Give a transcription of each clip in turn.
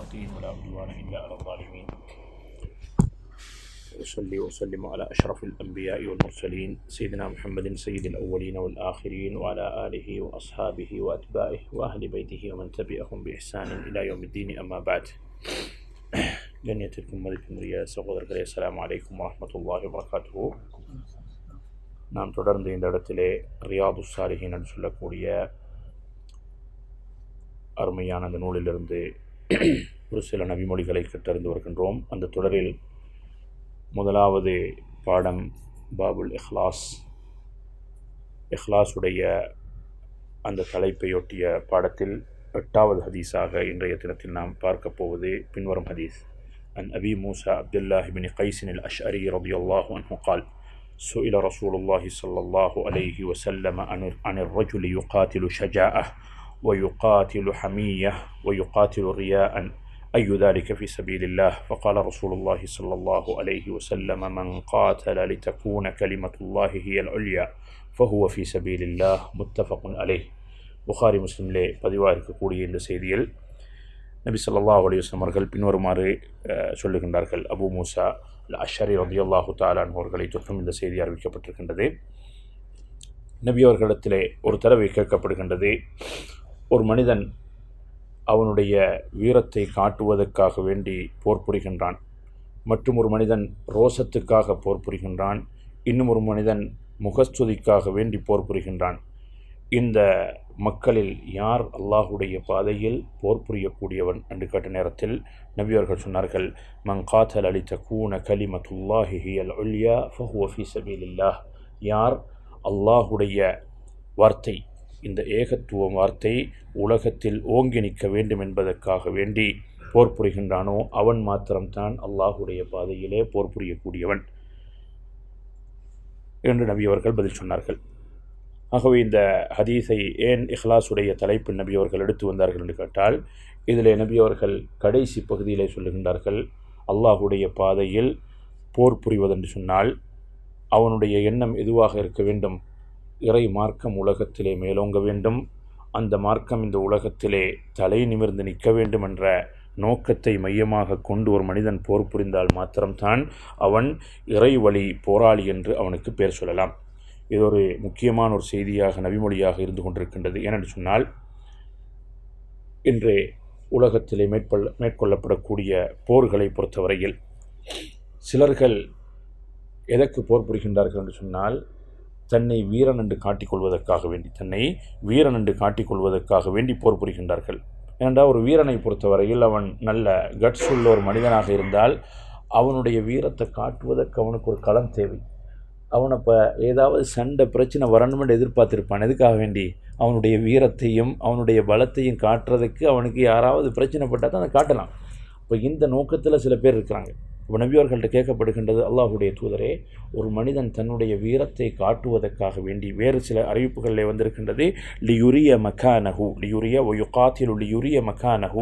المتقين ولا عدوان إلا على الظالمين وصلي وسلم على أشرف الأنبياء والمرسلين سيدنا محمد سيد الأولين والآخرين وعلى آله وأصحابه وأتباعه وأهل بيته ومن تبعهم بإحسان إلى يوم الدين أما بعد கண்ணியத்திற்கும் மதிப்பினுடைய சகோதரர்களே அஸ்ஸலாமு அலைக்கும் வரஹ்மத்துல்லாஹி வபரகாத்துஹு நாம் தொடர்ந்து இந்த இடத்திலே ரியாது சாலிஹின் என்று சொல்லக்கூடிய அருமையான அந்த நூலிலிருந்து ஒரு சில நபிமொழிகளை கற்றறிந்து வருகின்றோம் அந்த தொடரில் முதலாவது பாடம் பாபுல் இஹ்லாஸ் இஹ்லாஸுடைய அந்த தலைப்பையொட்டிய பாடத்தில் எட்டாவது ஹதீஸாக இன்றைய தினத்தில் நாம் பார்க்க போவது பின்வரும் ஹதீஸ் عن أبي موسى عبد الله بن قيس الأشعري رضي الله عنه قال سئل رسول الله صلى الله عليه وسلم عن عن الرجل يقاتل شجاعة ويقاتل حمية ويقاتل رياء أي ذلك في سبيل الله فقال رسول الله صلى الله عليه وسلم من قاتل لتكون كلمة الله هي العليا فهو في سبيل الله متفق عليه புகாரி முஸ்லிம்லே பதிவாக இருக்கக்கூடிய இந்த செய்தியில் நபி ஸல்லல்லாஹு அலைஹி வஸல்லம் அவர்கள் பின்வருமாறு அஹ், சொல்லுகின்றார்கள் அபு மூசா அல் அஷரி ரதியல்லாஹு தாலான் அவர்களை தொற்றும் இந்த செய்தி அறிவிக்கப்பட்டிருக்கின்றது நபி அவர்களிடத்திலே ஒரு தடவை கேட்கப்படுகின்றது ஒரு மனிதன் அவனுடைய வீரத்தை காட்டுவதற்காக வேண்டி போர் புரிகின்றான் மற்றும் ஒரு மனிதன் ரோசத்துக்காக போர் புரிகின்றான் இன்னும் ஒரு மனிதன் முகஸ்துதிக்காக வேண்டி போர் புரிகின்றான் இந்த மக்களில் யார் அல்லாஹுடைய பாதையில் போர் புரியக்கூடியவன் என்று கேட்ட நேரத்தில் நபி அவர்கள் சொன்னார்கள் மன் காத்தல் அலி தக்கூன கலிமத்துல்லாஹி ஹியல் உல்யா ஃபஹுவ ஃபி சபீலில்லாஹ் யார் அல்லாஹுடைய வார்த்தை இந்த ஏகத்துவ வார்த்தை உலகத்தில் ஓங்கி நிற்க வேண்டும் என்பதற்காக வேண்டி போர் புரிகின்றானோ அவன் மாத்திரம்தான் அல்லாஹுடைய பாதையிலே போர் புரியக்கூடியவன் என்று நபி அவர்கள் பதில் சொன்னார்கள் ஆகவே இந்த ஹதீஸை ஏன் இஹ்லாஸுடைய தலைப்பில் நபி அவர்கள் எடுத்து வந்தார்கள் என்று கேட்டால் இதில் நபி அவர்கள் கடைசி பகுதியிலே சொல்லுகின்றார்கள் அல்லாஹுடைய பாதையில் போர் புரிவதென்று சொன்னால் அவனுடைய எண்ணம் எதுவாக இருக்க வேண்டும் இறை மார்க்கம் உலகத்திலே மேலோங்க வேண்டும் அந்த மார்க்கம் இந்த உலகத்திலே தலை நிமிர்ந்து நிற்க வேண்டும் என்ற நோக்கத்தை மையமாக கொண்டு ஒரு மனிதன் போர் புரிந்தால் மாத்திரம்தான் அவன் இறை வழி போராளி என்று அவனுக்கு பேர் சொல்லலாம் இது ஒரு முக்கியமான ஒரு செய்தியாக நபிமொழியாக இருந்து கொண்டிருக்கின்றது ஏனென்று சொன்னால் இன்று உலகத்திலே மேற்கொள்ள மேற்கொள்ளப்படக்கூடிய போர்களை பொறுத்தவரையில் சிலர்கள் எதற்கு போர் புரிகின்றார்கள் என்று சொன்னால் தன்னை வீரன் என்று காட்டிக்கொள்வதற்காக வேண்டி தன்னை வீரன் என்று காட்டிக்கொள்வதற்காக வேண்டி போர் புரிகின்றார்கள் ஏனென்றால் ஒரு வீரனை பொறுத்தவரையில் அவன் நல்ல கட்ஸ் உள்ள ஒரு மனிதனாக இருந்தால் அவனுடைய வீரத்தை காட்டுவதற்கு அவனுக்கு ஒரு களம் தேவை அவனை இப்போ ஏதாவது சண்டை பிரச்சனை வரணும்னு எதிர்பார்த்திருப்பான் எதுக்காக வேண்டி அவனுடைய வீரத்தையும் அவனுடைய பலத்தையும் காட்டுறதுக்கு அவனுக்கு யாராவது பிரச்சனைப்பட்டால் தான் அதை காட்டலாம் இப்போ இந்த நோக்கத்தில் சில பேர் இருக்கிறாங்க இப்போ நபியவர்கள்ட்ட கேட்கப்படுகின்றது அல்லாஹுடைய தூதரே ஒரு மனிதன் தன்னுடைய வீரத்தை காட்டுவதற்காக வேண்டி வேறு சில அறிவிப்புகளில் வந்திருக்கின்றது லியுரிய மக்கானஹு லியுரிய ஒயுகாத்திலு லியுரிய மக்கானஹு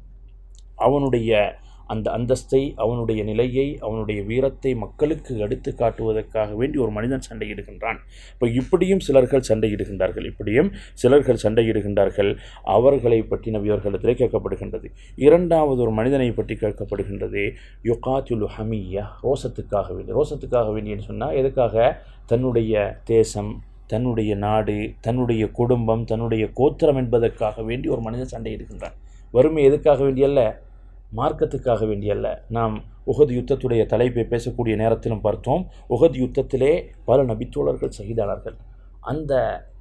அவனுடைய அந்த அந்தஸ்தை அவனுடைய நிலையை அவனுடைய வீரத்தை மக்களுக்கு எடுத்து காட்டுவதற்காக வேண்டி ஒரு மனிதன் சண்டையிடுகின்றான் இப்போ இப்படியும் சிலர்கள் சண்டையிடுகின்றார்கள் இப்படியும் சிலர்கள் சண்டையிடுகின்றார்கள் அவர்களை பற்றி நபியவர்களிடத்திலே கேட்கப்படுகின்றது இரண்டாவது ஒரு மனிதனை பற்றி கேட்கப்படுகின்றது யுகாத்துலு ஹமியா ரோசத்துக்காக வேண்டி ரோசத்துக்காக வேண்டியன்னு சொன்னால் எதுக்காக தன்னுடைய தேசம் தன்னுடைய நாடு தன்னுடைய குடும்பம் தன்னுடைய கோத்திரம் என்பதற்காக வேண்டி ஒரு மனிதன் சண்டையிடுகின்றான் வறுமை எதுக்காக வேண்டியல்ல மார்க்கத்துக்காக வேண்டியல்ல நாம் உகது யுத்தத்துடைய தலைப்பை பேசக்கூடிய நேரத்திலும் பார்த்தோம் உகது யுத்தத்திலே பல நபித்தோழர்கள் சகிதாளர்கள் அந்த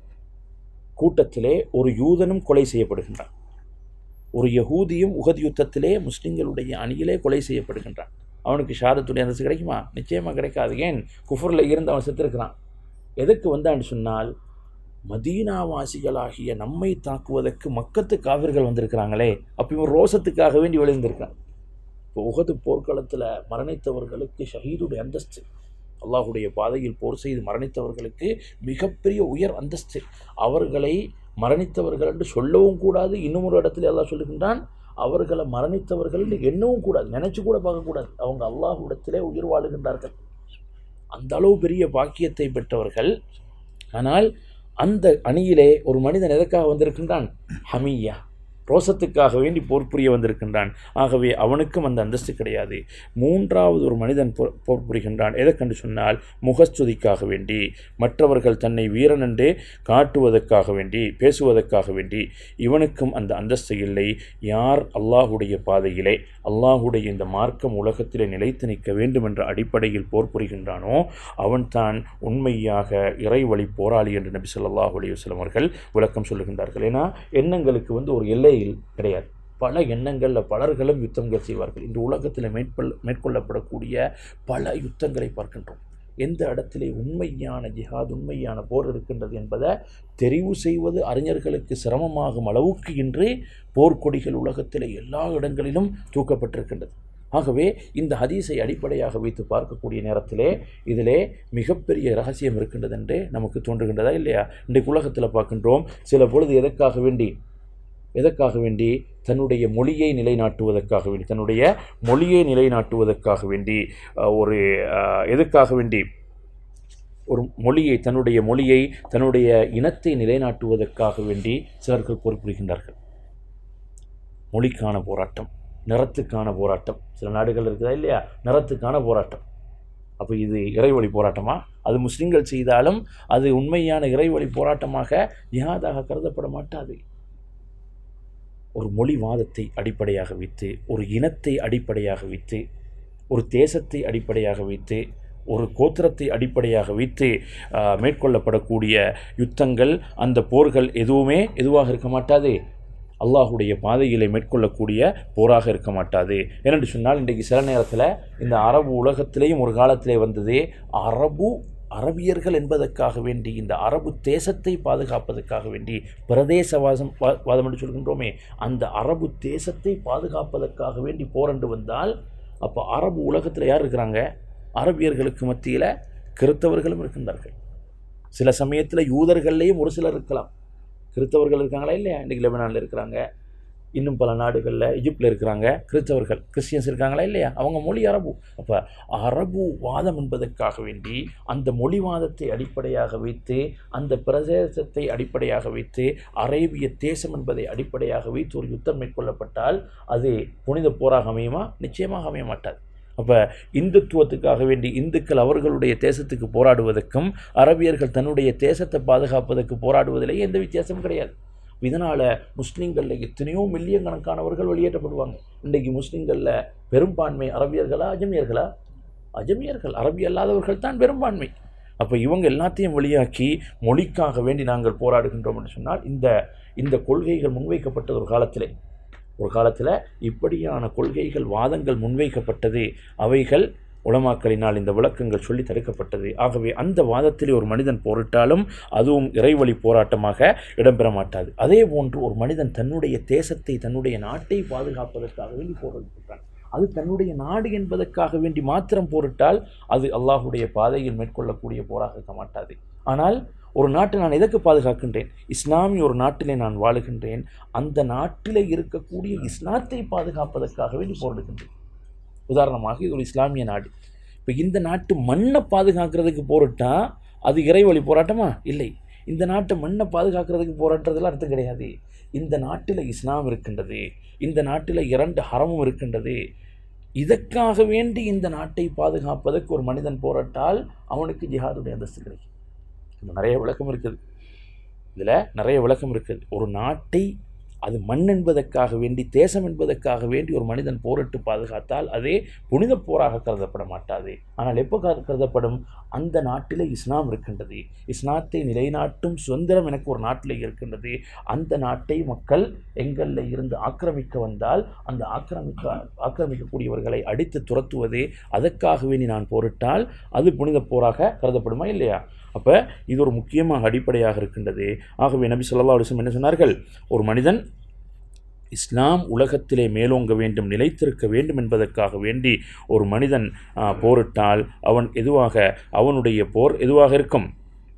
கூட்டத்திலே ஒரு யூதனும் கொலை செய்யப்படுகின்றான் ஒரு யகூதியும் உகது யுத்தத்திலே முஸ்லிம்களுடைய அணியிலே கொலை செய்யப்படுகின்றான் அவனுக்கு ஷாதத்துடைய அந்தஸ்து கிடைக்குமா நிச்சயமாக கிடைக்காது ஏன் குஃபரில் இருந்து அவன் செத்துருக்கிறான் எதுக்கு வந்தான்னு சொன்னால் மதீனாவாசிகளாகிய நம்மை தாக்குவதற்கு மக்கத்து காவிர்கள் வந்திருக்கிறாங்களே அப்போ இவன் ரோசத்துக்காக வேண்டி விளைந்திருக்கான் இப்போ உகது போர்க்களத்தில் மரணித்தவர்களுக்கு ஷஹீதுடைய அந்தஸ்து அல்லாஹுடைய பாதையில் போர் செய்து மரணித்தவர்களுக்கு மிகப்பெரிய உயர் அந்தஸ்து அவர்களை மரணித்தவர்கள் என்று சொல்லவும் கூடாது இன்னும் ஒரு இடத்துல அல்லாஹ் சொல்லுகின்றான் அவர்களை மரணித்தவர்கள் என்று எண்ணவும் கூடாது நினைச்சு கூட பார்க்கக்கூடாது அவங்க அல்லாஹ்விடத்திலே உயிர் வாழுகின்றார்கள் அந்த அளவு பெரிய பாக்கியத்தை பெற்றவர்கள் ஆனால் அந்த அணியிலே ஒரு மனிதன் எதற்காக வந்திருக்கின்றான் ஹமியா ரோசத்துக்காக வேண்டி போர் புரிய வந்திருக்கின்றான் ஆகவே அவனுக்கும் அந்த அந்தஸ்து கிடையாது மூன்றாவது ஒரு மனிதன் போர் போர் புரிகின்றான் எதற்கென்று சொன்னால் முகஸ்துதிக்காக வேண்டி மற்றவர்கள் தன்னை வீரன் என்றே காட்டுவதற்காக வேண்டி பேசுவதற்காக வேண்டி இவனுக்கும் அந்த அந்தஸ்து இல்லை யார் அல்லாஹுடைய பாதையிலே அல்லாஹுடைய இந்த மார்க்கம் உலகத்திலே நிலைத்து நிற்க வேண்டும் என்ற அடிப்படையில் போர் புரிகின்றானோ அவன்தான் உண்மையாக இறைவழி போராளி என்று நபி ஸல்லல்லாஹு அலைஹி வஸல்லம் அவர்கள் விளக்கம் சொல்லுகின்றார்கள் ஏன்னா எண்ணங்களுக்கு வந்து ஒரு எல்லையில் கிடையாது பல எண்ணங்களில் பலர்களும் யுத்தங்கள் செய்வார்கள் இந்த உலகத்தில் மேற்கொள் மேற்கொள்ளப்படக்கூடிய பல யுத்தங்களை பார்க்கின்றோம் எந்த இடத்திலே உண்மையான ஜிஹாத் உண்மையான போர் இருக்கின்றது என்பதை தெரிவு செய்வது அறிஞர்களுக்கு சிரமமாகும் அளவுக்கு இன்று போர்க்கொடிகள் உலகத்திலே எல்லா இடங்களிலும் தூக்கப்பட்டிருக்கின்றது ஆகவே இந்த ஹதீஸை அடிப்படையாக வைத்து பார்க்கக்கூடிய நேரத்திலே இதிலே மிகப்பெரிய ரகசியம் இருக்கின்றது என்று நமக்கு தோன்றுகின்றதா இல்லையா இன்றைக்கு உலகத்தில் பார்க்கின்றோம் சில பொழுது எதற்காக வேண்டி எதற்காக வேண்டி தன்னுடைய மொழியை நிலைநாட்டுவதற்காக வேண்டி தன்னுடைய மொழியை நிலைநாட்டுவதற்காக வேண்டி அஹ், ஒரு அஹ், எதற்காக வேண்டி ஒரு மொழியை தன்னுடைய மொழியை தன்னுடைய இனத்தை நிலைநாட்டுவதற்காக வேண்டி சிலர்கள் போர் புரிகின்றார்கள் மொழிக்கான போராட்டம் நிறத்துக்கான போராட்டம் சில நாடுகள் இருக்குதா இல்லையா நிறத்துக்கான போராட்டம் அப்போ இது இறைவழி போராட்டமா அது முஸ்லிம்கள் செய்தாலும் அது உண்மையான இறைவழி போராட்டமாக ஜிஹாதாக கருதப்பட மாட்டாது ஒரு மொழிவாதத்தை அடிப்படையாக வைத்து ஒரு இனத்தை அடிப்படையாக வைத்து ஒரு தேசத்தை அடிப்படையாக வைத்து ஒரு கோத்திரத்தை அடிப்படையாக வைத்து ஆ, மேற்கொள்ளப்படக்கூடிய யுத்தங்கள் அந்த போர்கள் எதுவுமே எதுவாக இருக்க மாட்டாது அல்லாஹுடைய பாதையிலே மேற்கொள்ளக்கூடிய போராக இருக்க மாட்டாது ஏனென்று சொன்னால் இன்றைக்கு சில நேரத்தில் இந்த அரபு உலகத்திலேயும் ஒரு காலத்திலே வந்தது அரபு அரபியர்கள் என்பதற்காக வேண்டி இந்த அரபு தேசத்தை பாதுகாப்பதற்காக வேண்டி பிரதேசவாசம் வா- வாதம் என்று சொல்கின்றோமே அந்த அரபு தேசத்தை பாதுகாப்பதற்காக வேண்டி போரண்டு வந்தால் அப்போ அரபு உலகத்தில் யார் இருக்கிறாங்க அரபியர்களுக்கு மத்தியில் கிறித்தவர்களும் இருக்கின்றார்கள் சில சமயத்தில் யூதர்கள்லேயும் ஒரு சிலர் இருக்கலாம் கிறித்தவர்கள் இருக்காங்களா இல்லையா இன்றைக்கி லெபனானில் இருக்கிறாங்க இன்னும் பல நாடுகளில் எகிப்தில் இருக்கிறாங்க கிறிஸ்தவர்கள் கிறிஸ்டியன்ஸ் இருக்காங்களா இல்லையா அவங்க மொழி அரபு அப்போ அரபு வாதம் என்பதற்காக வேண்டி அந்த மொழிவாதத்தை அடிப்படையாக வைத்து அந்த பிரதேசத்தை அடிப்படையாக வைத்து அரேபிய தேசம் என்பதை அடிப்படையாக வைத்து ஒரு யுத்தம் மேற்கொள்ளப்பட்டால் அது புனித போராக அமையுமா நிச்சயமாக அமைய மாட்டாது அப்போ இந்துத்துவத்துக்காக வேண்டி இந்துக்கள் அவர்களுடைய தேசத்துக்கு போராடுவதற்கும் அரபியர்கள் தன்னுடைய தேசத்தை பாதுகாப்பதற்கு போராடுவதிலேயே எந்த வித்தியாசமும் கிடையாது இதனால் முஸ்லீம்களில் எத்தனையோ மில்லியன் கணக்கானவர்கள் வெளியேற்றப்படுவாங்க இன்றைக்கு முஸ்லீம்களில் பெரும்பான்மை அரபியர்களா அஜமியர்களா அஜமியர்கள் அரபி அல்லாதவர்கள் தான் பெரும்பான்மை அப்போ இவங்க எல்லாத்தையும் வெளியாக்கி மொழிக்காக வேண்டி நாங்கள் போராடுகின்றோம் என்று சொன்னால் இந்த இந்த கொள்கைகள் முன்வைக்கப்பட்டது ஒரு காலத்திலே ஒரு காலத்தில் இப்படியான கொள்கைகள் வாதங்கள் முன்வைக்கப்பட்டது அவைகள் உலமாக்களினால் இந்த விளக்கங்கள் சொல்லி தடுக்கப்பட்டது ஆகவே அந்த வாதத்திலே ஒரு மனிதன் போரிட்டாலும் அதுவும் இறைவழி போராட்டமாக இடம்பெற மாட்டாது அதே போன்று ஒரு மனிதன் தன்னுடைய தேசத்தை தன்னுடைய நாட்டை பாதுகாப்பதற்காக வேண்டி போரிடுகின்றான் அது தன்னுடைய நாடு என்பதற்காக வேண்டி மாத்திரம் போரிட்டால் அது அல்லாஹுடைய பாதையில் மேற்கொள்ளக்கூடிய போராக இருக்க மாட்டாது ஆனால் ஒரு நாட்டை நான் எதற்கு பாதுகாக்கின்றேன் இஸ்லாமிய ஒரு நாட்டிலே நான் வாழுகின்றேன் அந்த நாட்டிலே இருக்கக்கூடிய இஸ்லாத்தை பாதுகாப்பதற்காக வேண்டி போரிடுகின்றேன் உதாரணமாக இது ஒரு இஸ்லாமிய நாடு இப்போ இந்த நாட்டு மண்ணை பாதுகாக்கிறதுக்கு போரிட்டா அது இறைவழி போராட்டமா இல்லை இந்த நாட்டை மண்ணை பாதுகாக்கிறதுக்கு போராட்டத்தில் அர்த்தம் கிடையாது இந்த நாட்டில் இஸ்லாம் இருக்கின்றது இந்த நாட்டில் இரண்டு ஹரமும் இருக்கின்றது இதற்காக வேண்டி இந்த நாட்டை பாதுகாப்பதற்கு ஒரு மனிதன் போராட்டால் அவனுக்கு ஜிஹாதுடைய அந்தஸ்து கிடைக்கும் இது நிறைய விளக்கம் இருக்குது இதில் நிறைய விளக்கம் இருக்குது ஒரு நாட்டை அது மண் என்பதற்காக வேண்டி தேசம் என்பதற்காக வேண்டி ஒரு மனிதன் போரிட்டு பாதுகாத்தால் அதே புனித போராக கருதப்பட மாட்டாது ஆனால் எப்போ கரு- கருதப்படும் அந்த நாட்டில் இஸ்லாம் இருக்கின்றது இஸ்லாத்தை நிலைநாட்டும் சுதந்திரம் எனக்கு ஒரு நாட்டில் இருக்கின்றது அந்த நாட்டை மக்கள் எங்களில் இருந்து ஆக்கிரமிக்க வந்தால் அந்த ஆக்கிரமிக்க ஆக்கிரமிக்கக்கூடியவர்களை அடித்து துரத்துவதே அதற்காக வேண்டி நான் போரிட்டால் அது புனித போராக கருதப்படுமா இல்லையா அப்போ இது ஒரு முக்கியமாக அடிப்படையாக இருக்கின்றது ஆகவே நபி ஸல்லல்லாஹு அலைஹி வஸல்லம் என்ன சொன்னார்கள் ஒரு மனிதன் இஸ்லாம் உலகத்திலே மேலோங்க வேண்டும் நிலைத்திருக்க வேண்டும் என்பதற்காக வேண்டி ஒரு மனிதன் ஆ, போரிட்டால் அவன் எதுவாக அவனுடைய போர் எதுவாக இருக்கும்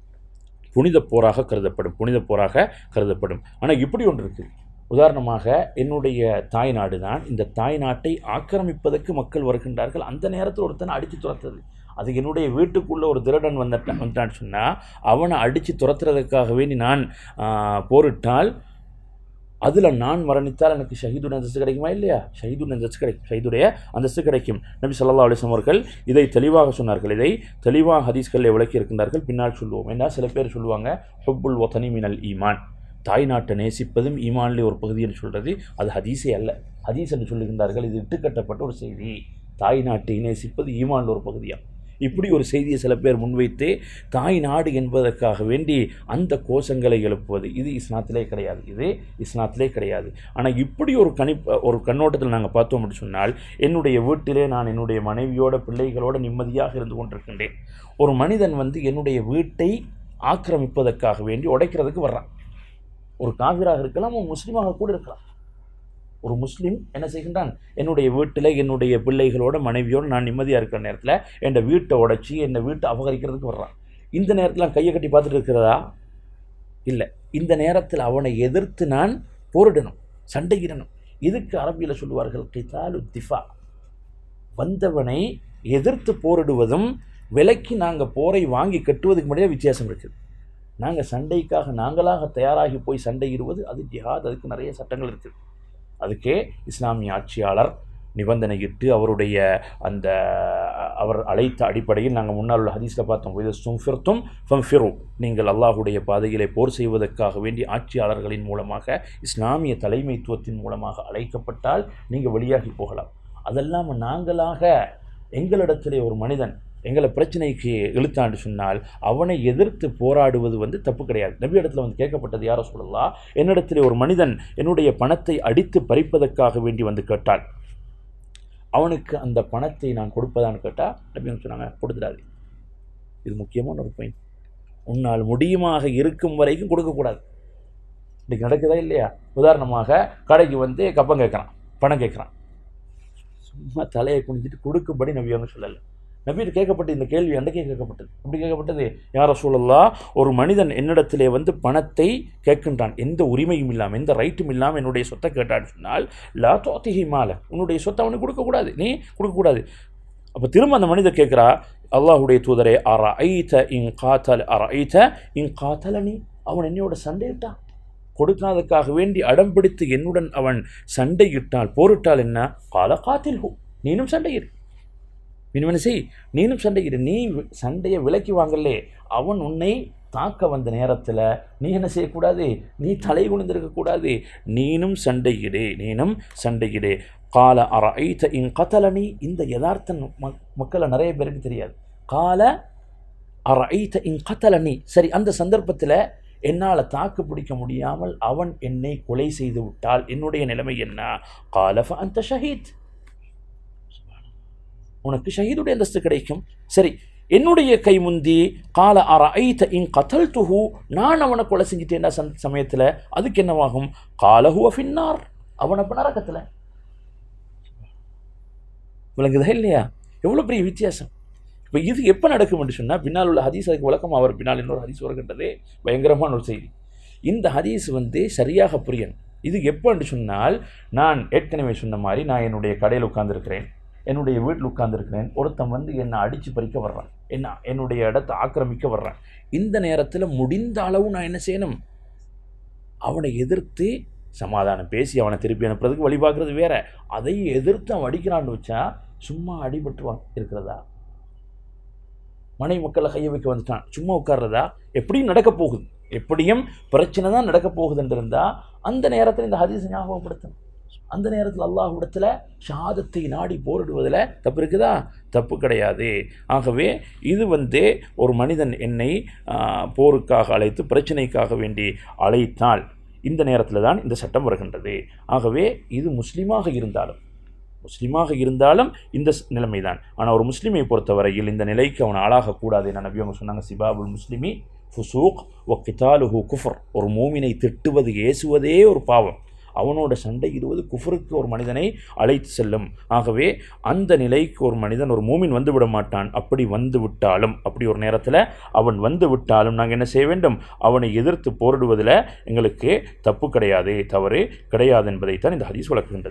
புனித போராக கருதப்படும் புனித போராக கருதப்படும் ஆனால் இப்படி ஒன்று இருக்குது உதாரணமாக என்னுடைய தாய் நாடு தான் இந்த தாய் நாட்டை ஆக்கிரமிப்பதற்கு மக்கள் வருகின்றார்கள் அந்த நேரத்தில் ஒருத்தனை அடித்து துரத்துறது அது என்னுடைய வீட்டுக்குள்ளே ஒரு திருடன் வந்துட்டான் வந்துட்டான்னு சொன்னால் அவனை அடித்து துரத்துறதுக்காக வேண்டி நான் ஆ, போரிட்டால் அதில் நான் மரணித்தால் எனக்கு ஷஹீது அந்தஸ்து கிடைக்குமா இல்லையா ஷஹீது அந்தஸ்து கிடைக்கும் ஷஹீதுடைய அந்தஸ்து கிடைக்கும் நபி ஸல்லல்லாஹு அலைஹி வஸல்லம் அவர்கள் இதை தெளிவாக சொன்னார்கள் இதை தெளிவாக ஹதீஸ்களில் விளக்கி இருக்கின்றார்கள் பின்னால் சொல்லுவோம் ஏன்னா சில பேர் சொல்லுவாங்க ஹுப்புல் ஒத்தனி மினல் ஈமான் தாய் நாட்டை நேசிப்பதும் ஈமான்லே ஒரு பகுதி என்று சொல்கிறது அது ஹதீஸே அல்ல ஹதீஸ் என்று சொல்லுகின்றார்கள் இது இட்டுக்கட்டப்பட்ட ஒரு செய்தி தாய் நாட்டை நேசிப்பது ஈமான்ல ஒரு பகுதியாக இப்படி ஒரு செய்தியை சில பேர் முன்வைத்து தாய் நாடு என்பதற்காக வேண்டி அந்த கோஷங்களை எழுப்புவது இது இஸ்லாத்திலே கிடையாது இது இஸ்லாத்திலே கிடையாது ஆனால் இப்படி ஒரு கணி ஒரு கண்ணோட்டத்தில் நாங்கள் பார்த்தோம் அப்படின்னு சொன்னால் என்னுடைய வீட்டிலே நான் என்னுடைய மனைவியோட பிள்ளைகளோட நிம்மதியாக இருந்து கொண்டிருக்கின்றேன் ஒரு மனிதன் வந்து என்னுடைய வீட்டை ஆக்கிரமிப்பதற்காக வேண்டி உடைக்கிறதுக்கு வர்றான் ஒரு காவிராக இருக்கலாம் ஒரு முஸ்லீமாக கூட இருக்கலாம் ஒரு முஸ்லீம் என்ன செய்கின்றான் என்னுடைய வீட்டில் என்னுடைய பிள்ளைகளோட மனைவியோடு நான் நிம்மதியாக இருக்கிற நேரத்தில் என் வீட்டை உடைச்சி என்னை வீட்டை அபகரிக்கிறதுக்கு வர்றான் இந்த நேரத்தில் நான் கையை கட்டி பார்த்துட்டு இருக்கிறதா இல்லை இந்த நேரத்தில் அவனை எதிர்த்து நான் போரிடணும் சண்டையிடணும் இதுக்கு அரபியில் சொல்லுவார்கள் கிதாலு திஃபா வந்தவனை எதிர்த்து போரிடுவதும் விலைக்கு நாங்கள் போரை வாங்கி கட்டுவதுக்கு முன்னாடியே வித்தியாசம் இருக்குது நாங்கள் சண்டைக்காக நாங்களாக தயாராகி போய் சண்டையிடுவது அது ஜிஹாத் அதுக்கு நிறைய சட்டங்கள் இருக்குது அதுக்கே இஸ்லாமிய ஆட்சியாளர் நிபந்தனையிட்டு அவருடைய அந்த அவர் அழைத்த அடிப்படையில் நாங்கள் முன்னால் உள்ள ஹதீஸில் பார்த்தோம் இது சும்ஃபிர்த்தும் ஃபம்ஃபிரு நீங்கள் அல்லாஹுடைய பாதையிலே போர் செய்வதற்காக வேண்டி ஆட்சியாளர்களின் மூலமாக இஸ்லாமிய தலைமைத்துவத்தின் மூலமாக அழைக்கப்பட்டால் நீங்கள் வெளியாகி போகலாம் அதெல்லாம் நாங்களாக எங்களிடத்திலே ஒரு மனிதன் எங்களை பிரச்சனைக்கு இழுத்தான்னு சொன்னால் அவனை எதிர்த்து போராடுவது வந்து தப்பு கிடையாது நபி இடத்துல வந்து கேட்கப்பட்டது யாரோ சொல்லலாம் என்னிடத்திலே ஒரு மனிதன் என்னுடைய பணத்தை அடித்து பறிப்பதற்காக வேண்டி வந்து கேட்டால் அவனுக்கு அந்த பணத்தை நான் கொடுப்பதான்னு கேட்டால் நபி சொன்னாங்க கொடுத்துடாது இது முக்கியமான ஒரு பாயிண்ட் உன்னால் முடியுமாக இருக்கும் வரைக்கும் கொடுக்கக்கூடாது இன்றைக்கி நடக்குதா இல்லையா உதாரணமாக கடைக்கு வந்து கப்பம் கேட்குறான் பணம் கேட்குறான் சும்மா தலையை குனிஞ்சிட்டு கொடுக்கும்படி நபி அவங்க சொல்லலை நபீர் கேட்கப்பட்ட இந்த கேள்வி அன்றைக்கே கேட்கப்பட்டது எப்படி கேட்கப்பட்டது யார சூழல்லா ஒரு மனிதன் என்னிடத்திலே வந்து பணத்தை கேட்கின்றான் எந்த உரிமையும் இல்லாமல் எந்த ரைட்டும் இல்லாமல் என்னுடைய சொத்தை கேட்டான்னு சொன்னால் லா தோத்திகி மாலை உன்னுடைய சொத்தை அவனுக்கு கொடுக்கக்கூடாது நீ கொடுக்கக்கூடாது அப்போ திரும்ப அந்த மனிதர் கேட்குறா அல்லாஹுடைய தூதரே அற ஐத்த இங் காத்தல் அற ஐத்த இங் காத்தலனி அவன் என்னையோட சண்டையிட்டான் கொடுக்காதற்காக வேண்டி அடம் பிடித்து என்னுடன் அவன் சண்டையிட்டால் போரிட்டால் என்ன கால காத்தில் ஹூ நீனும் சண்டையிரு மீன் செய் நீனும் சண்டையிடு நீ சண்டையை விலக்கி வாங்கலே அவன் உன்னை தாக்க வந்த நேரத்தில் நீ என்ன செய்யக்கூடாது நீ தலை குனிந்திருக்கக்கூடாது நீனும் சண்டையிடு நீனும் சண்டையிடு கால அற ஐத்த இங் கத்தலனி இந்த யதார்த்தம் மக் மக்களை நிறைய பேருக்கு தெரியாது கால அற ஐத்த இங் கத்தலனி சரி அந்த சந்தர்ப்பத்தில் என்னால் தாக்கு பிடிக்க முடியாமல் அவன் என்னை கொலை செய்து விட்டால் என்னுடைய நிலைமை என்ன காலஃப அந்த ஷஹீத் உனக்கு ஷஹீதுடைய அந்தஸ்து கிடைக்கும் சரி என்னுடைய கை முந்தி கால அற ஐத்த இங் கத்தல் துஹு நான் அவனை கொலை செஞ்சுட்டேன்னா சந் சமயத்தில் அதுக்கு என்னவாகும் காலஹு அஃபின்னார் அவனை அப்போ நரக்கத்தில் விளங்குதா இல்லையா எவ்வளோ பெரிய வித்தியாசம் இப்போ இது எப்போ நடக்கும் என்று சொன்னால் பின்னால் உள்ள ஹதீஸ் அதுக்கு விளக்கம் அவர் பின்னால் இன்னொரு ஹதீஸ் வருகின்றதே பயங்கரமான ஒரு செய்தி இந்த ஹதீஸ் வந்து சரியாக புரியணும் இது எப்போன்னு சொன்னால் நான் ஏற்கனவே சொன்ன மாதிரி நான் என்னுடைய கடையில் உட்கார்ந்துருக்கிறேன் என்னுடைய வீட்டில் உட்கார்ந்துருக்கிறேன் ஒருத்தன் வந்து என்னை அடித்து பறிக்க வர்றான் என்ன என்னுடைய இடத்தை ஆக்கிரமிக்க வர்றான் இந்த நேரத்தில் முடிந்த அளவு நான் என்ன செய்யணும் அவனை எதிர்த்து சமாதானம் பேசி அவனை திருப்பி அனுப்புறதுக்கு வழி பார்க்குறது வேற அதை எதிர்த்து அவன் அடிக்கிறான்னு வச்சா சும்மா அடிபட்டுவான் இருக்கிறதா மனை மக்களை கையை வைக்க வந்துட்டான் சும்மா உட்கார்றதா எப்படியும் நடக்க போகுது எப்படியும் பிரச்சனை தான் நடக்க போகுதுன்னு இருந்தால் அந்த நேரத்தில் இந்த ஹதீஸை ஞாபகப்படுத்தணும் அந்த நேரத்தில் அல்லாஹ்விடத்தில் ஷாதத்தை நாடி போரிடுவதில் தப்பு இருக்குதா தப்பு கிடையாது ஆகவே இது வந்து ஒரு மனிதன் என்னை போருக்காக அழைத்து பிரச்சனைக்காக வேண்டி அழைத்தால் இந்த நேரத்தில் தான் இந்த சட்டம் வருகின்றது ஆகவே இது முஸ்லீமாக இருந்தாலும் முஸ்லீமாக இருந்தாலும் இந்த நிலைமை தான் ஆனால் ஒரு முஸ்லீமை பொறுத்தவரையில் இந்த நிலைக்கு அவன் ஆளாகக்கூடாது என நபி அவங்க சொன்னாங்க சிபாபுல் முஸ்லிமி ஃபுசூக் ஒ கிதாலுஹு குஃபர் ஒரு மூமினை திட்டுவது ஏசுவதே ஒரு பாவம் அவனோட சண்டையிடுவது குஃபருக்கு ஒரு மனிதனை அழைத்து செல்லும் ஆகவே அந்த நிலைக்கு ஒரு மனிதன் ஒரு மூமின் வந்து விட மாட்டான் அப்படி வந்து விட்டாலும் அப்படி ஒரு நேரத்தில் அவன் வந்து விட்டாலும் நாங்கள் என்ன செய்ய வேண்டும் அவனை எதிர்த்து போரிடுவதில் எங்களுக்கு தப்பு கிடையாது தவறு கிடையாது என்பதைத்தான் இந்த ஹதீஸ் விளக்குகின்றது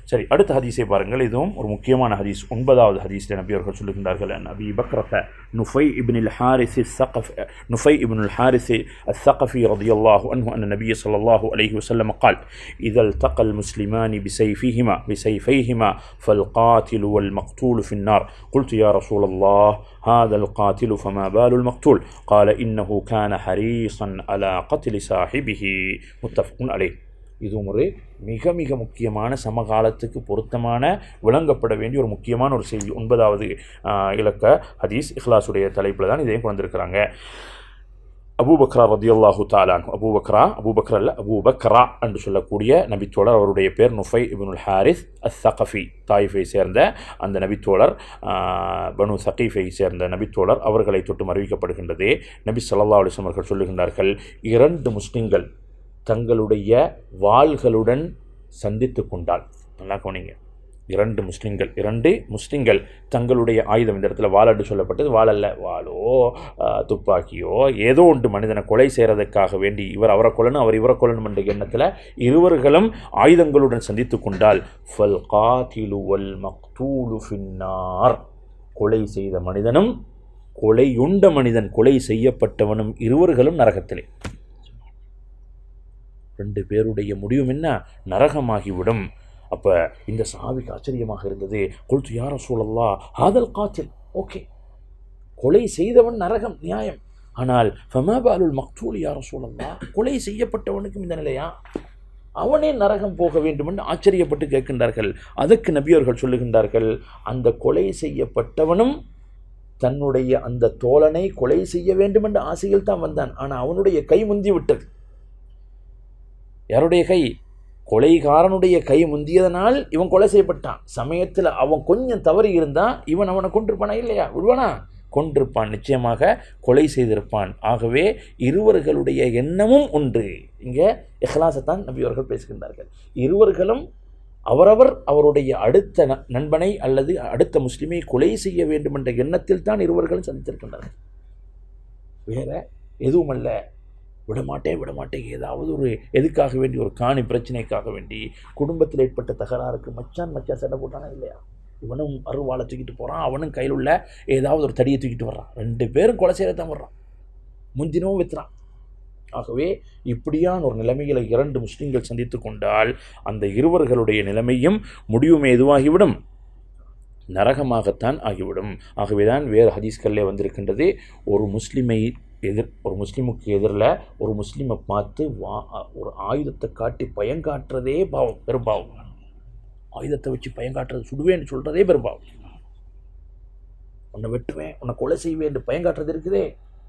சரி அடுத்த ஹதீஸை பாருங்கள் இதுவும் ஒரு முக்கியமான ஹதீஸ் ஒன்பதாவது ஹதீஸில் நபி அவர்கள் சொல்லுகின்றார்கள் நபி பக்ரத நுஃபை இபின் இல் ஹாரிஸ் الثقف نفي بن الحارث الثقفي رضي الله عنه أن النبي صلى الله عليه وسلم قال إذا التقى المسلمان بسيفهما بسيفيهما فالقاتل والمقتول في النار قلت يا رسول الله هذا القاتل فما بال المقتول قال إنه كان حريصا على قتل صاحبه متفق عليه இதுவும் ஒரு மிக மிக முக்கியமான சமகாலத்துக்கு பொருத்தமான விளங்கப்பட வேண்டிய ஒரு முக்கியமான ஒரு செய்தி ஒன்பதாவது ஆஹ், இலக்க ஹதீஸ் இஹ்லாஸுடைய தலைப்பில் தான் இதையும் கொண்டு வந்திருக்கிறாங்க அபூபக்ரா ரதியுல்லாஹு தாலான் அபூபக்ரா அபூபக்ரா அல்ல அபூபக்ரா என்று சொல்லக்கூடிய நபித்தோழர் அவருடைய பேர் நுஃபை இப்னுல் ஹாரிஸ் அஸ் சகஃபி தாயிஃபை சேர்ந்த அந்த நபித்தோழர் ஆஹ், பனு சகீஃபை சேர்ந்த நபித்தோழர் அவர்களை தொட்டும் அறிவிக்கப்படுகின்றது நபி ஸல்லல்லாஹு அலைஹி வஸல்லம் அவர்கள் சொல்லுகின்றார்கள் இரண்டு முஸ்லிம்கள் தங்களுடைய வாள்களுடன் சந்தித்து கொண்டால் நல்லா கவனிங்க இரண்டு முஸ்லிம்கள் இரண்டு முஸ்லிம்கள் தங்களுடைய ஆயுதம் இந்த இடத்துல வாளட்டு சொல்லப்பட்டது வாளல்ல வாளோ ஆஹ், துப்பாக்கியோ ஏதோ ஒன்று மனிதனை கொலை செய்கிறதுக்காக வேண்டி இவர் அவரை கொல்லணும் அவர் இவரை கொல்லணும் என்ற எண்ணத்தில் இருவர்களும் ஆயுதங்களுடன் சந்தித்து கொண்டால் ஃபல் காத்திலு வல் மக்தூலு ஃபின்னார் கொலை செய்த மனிதனும் கொலையுண்ட மனிதன் கொலை செய்யப்பட்டவனும் இருவர்களும் நரகத்திலே ரெண்டு பேருடைய முடிவும் என்ன நரகமாகிவிடும் அப்போ இந்த சாவிக்கு ஆச்சரியமாக இருந்தது கொல்து யார சூழல்லா ஆதல் காய்ச்சல் ஓகே கொலை செய்தவன் நரகம் நியாயம் ஆனால் ஃபமாபாலுல் மக்தூல் யார சூழல்லா கொலை செய்யப்பட்டவனுக்கும் இந்த நிலையா அவனே நரகம் போக வேண்டும் என்று ஆச்சரியப்பட்டு கேட்கின்றார்கள் அதற்கு நபியவர்கள் சொல்லுகின்றார்கள் அந்த கொலை செய்யப்பட்டவனும் தன்னுடைய அந்த தோழனை கொலை செய்ய வேண்டும் என்ற ஆசையில் தான் வந்தான் ஆனால் அவனுடைய கை முந்தி விட்டது யாருடைய கை கொலைகாரனுடைய கை முந்தியதனால் இவன் கொலை செய்யப்பட்டான் சமயத்தில் அவன் கொஞ்சம் தவறி இருந்தால் இவன் அவனை கொண்டிருப்பானா இல்லையா விடுவானா கொண்டிருப்பான் நிச்சயமாக கொலை செய்திருப்பான் ஆகவே இருவர்களுடைய எண்ணமும் ஒன்று இங்கே இஹ்லாசத்தான் நபி அவர்கள் பேசுகின்றார்கள் இருவர்களும் அவரவர் அவருடைய அடுத்த ந- நண்பனை அல்லது அடுத்த முஸ்லிமை கொலை செய்ய வேண்டும் என்ற எண்ணத்தில் தான் இருவர்களும் சந்தித்திருக்கின்றார்கள் வேற எதுவுமல்ல விடமாட்டேன் விடமாட்டேன் ஏதாவது ஒரு எதுக்காக வேண்டி ஒரு காணி பிரச்சனைக்காக வேண்டி குடும்பத்தில் ஏற்பட்ட தகராறுக்கு மச்சான் மச்சான் சண்டை போட்டானா இல்லையா இவனும் அருவாளை தூக்கிட்டு போகிறான் அவனும் கையில் உள்ள ஏதாவது ஒரு தடியை தூக்கிட்டு வர்றான் ரெண்டு பேரும் கொலை செய்யத்தான் வர்றான் முந்தினவும் வித்துறான் ஆகவே இப்படியான ஒரு நிலைமைகளை இரண்டு முஸ்லிம்கள் சந்தித்து கொண்டால் அந்த இருவர்களுடைய நிலைமையும் முடிவுமே எதுவாகிவிடும் நரகமாகத்தான் ஆகிவிடும் ஆகவேதான் வேறு ஹதீஸ்களிலே வந்திருக்கின்றது ஒரு முஸ்லிமை எதிர் ஒரு முஸ்லிமுக்கு எதிரில் ஒரு முஸ்லிமை பார்த்து வா ஒரு ஆயுதத்தை காட்டி பயங்காட்டுறதே பாவம் பெரும்பாவம் ஆயுதத்தை வச்சு பயங்காட்டுறது சுடுவேன்னு சொல்கிறதே பெரும்பாவம் உன்னை வெட்டுவேன் உன்னை கொலை செய்வேன் என்று பயங்காட்டுறது இருக்குதே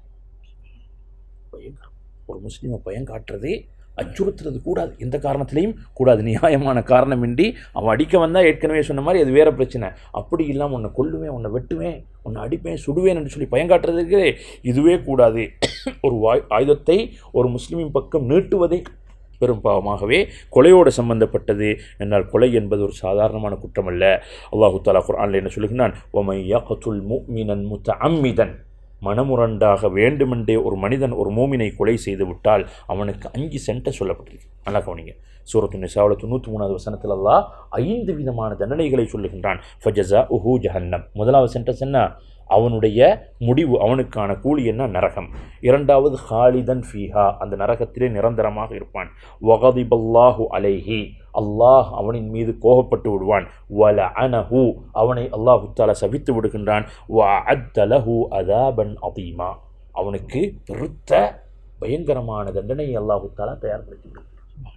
பயங்கரம் ஒரு முஸ்லீமை பயங்காட்டுறதே அச்சுறுத்துறது கூடாது எந்த காரணத்திலையும் கூடாது நியாயமான காரணமின்றி அவன் அடிக்க வந்தால் ஏற்கனவே சொன்ன மாதிரி அது வேற பிரச்சனை அப்படி இல்லாமல் உன்னை கொல்லுவேன் உன்னை வெட்டுவேன் உன்னை அடிப்பேன் சுடுவேன் என்று சொல்லி பயங்காட்டுறதுக்கு இதுவே கூடாது ஒரு வாய் ஆயுதத்தை ஒரு முஸ்லீமின் பக்கம் நீட்டுவதே பெரும் பாவமாகவே கொலையோடு சம்பந்தப்பட்டது என்றால் கொலை என்பது ஒரு சாதாரணமான குற்றம் அல்ல அல்லாஹு தாலா குர்ஆன்ல என்ன சொல்லுகிறான் ஒமை யகத்துல் முஃமினன் முத்தஅம்மிதன் மனமுரண்டாக வேண்டுமென்றே ஒரு மனிதன் ஒரு மூமினை கொலை செய்து விட்டால் அவனுக்கு அஞ்சு சென்ட்டை சொல்லப்பட்டிருக்கு நல்லா கவனிங்க சூரத்து நிசாவில் தொண்ணூற்றி மூணாவது வசனத்தில் அல்லாஹ் ஐந்து விதமான தண்டனைகளை சொல்லுகின்றான் ஃபஜஸா உஹூ ஜஹன்னம் முதலாவது சென்டென்ஸ் என்ன அவனுடைய முடிவு அவனுக்கான கூலி என்ன நரகம் இரண்டாவது ஹாலிதன் ஃபீஹா அந்த நரகத்திலே நிரந்தரமாக இருப்பான் வகதிபல்லாஹு அலைஹி அல்லாஹ் அவனின் மீது கோபப்பட்டு விடுவான் வல அனஹு அவனை அல்லாஹு தாலா சபித்து விடுகின்றான் வ அத்தலஹு அதாபன் அதீமா அவனுக்கு பெருத்த பயங்கரமான தண்டனையை அல்லாஹு தாலா தயார்படுத்தி விடுகிறான்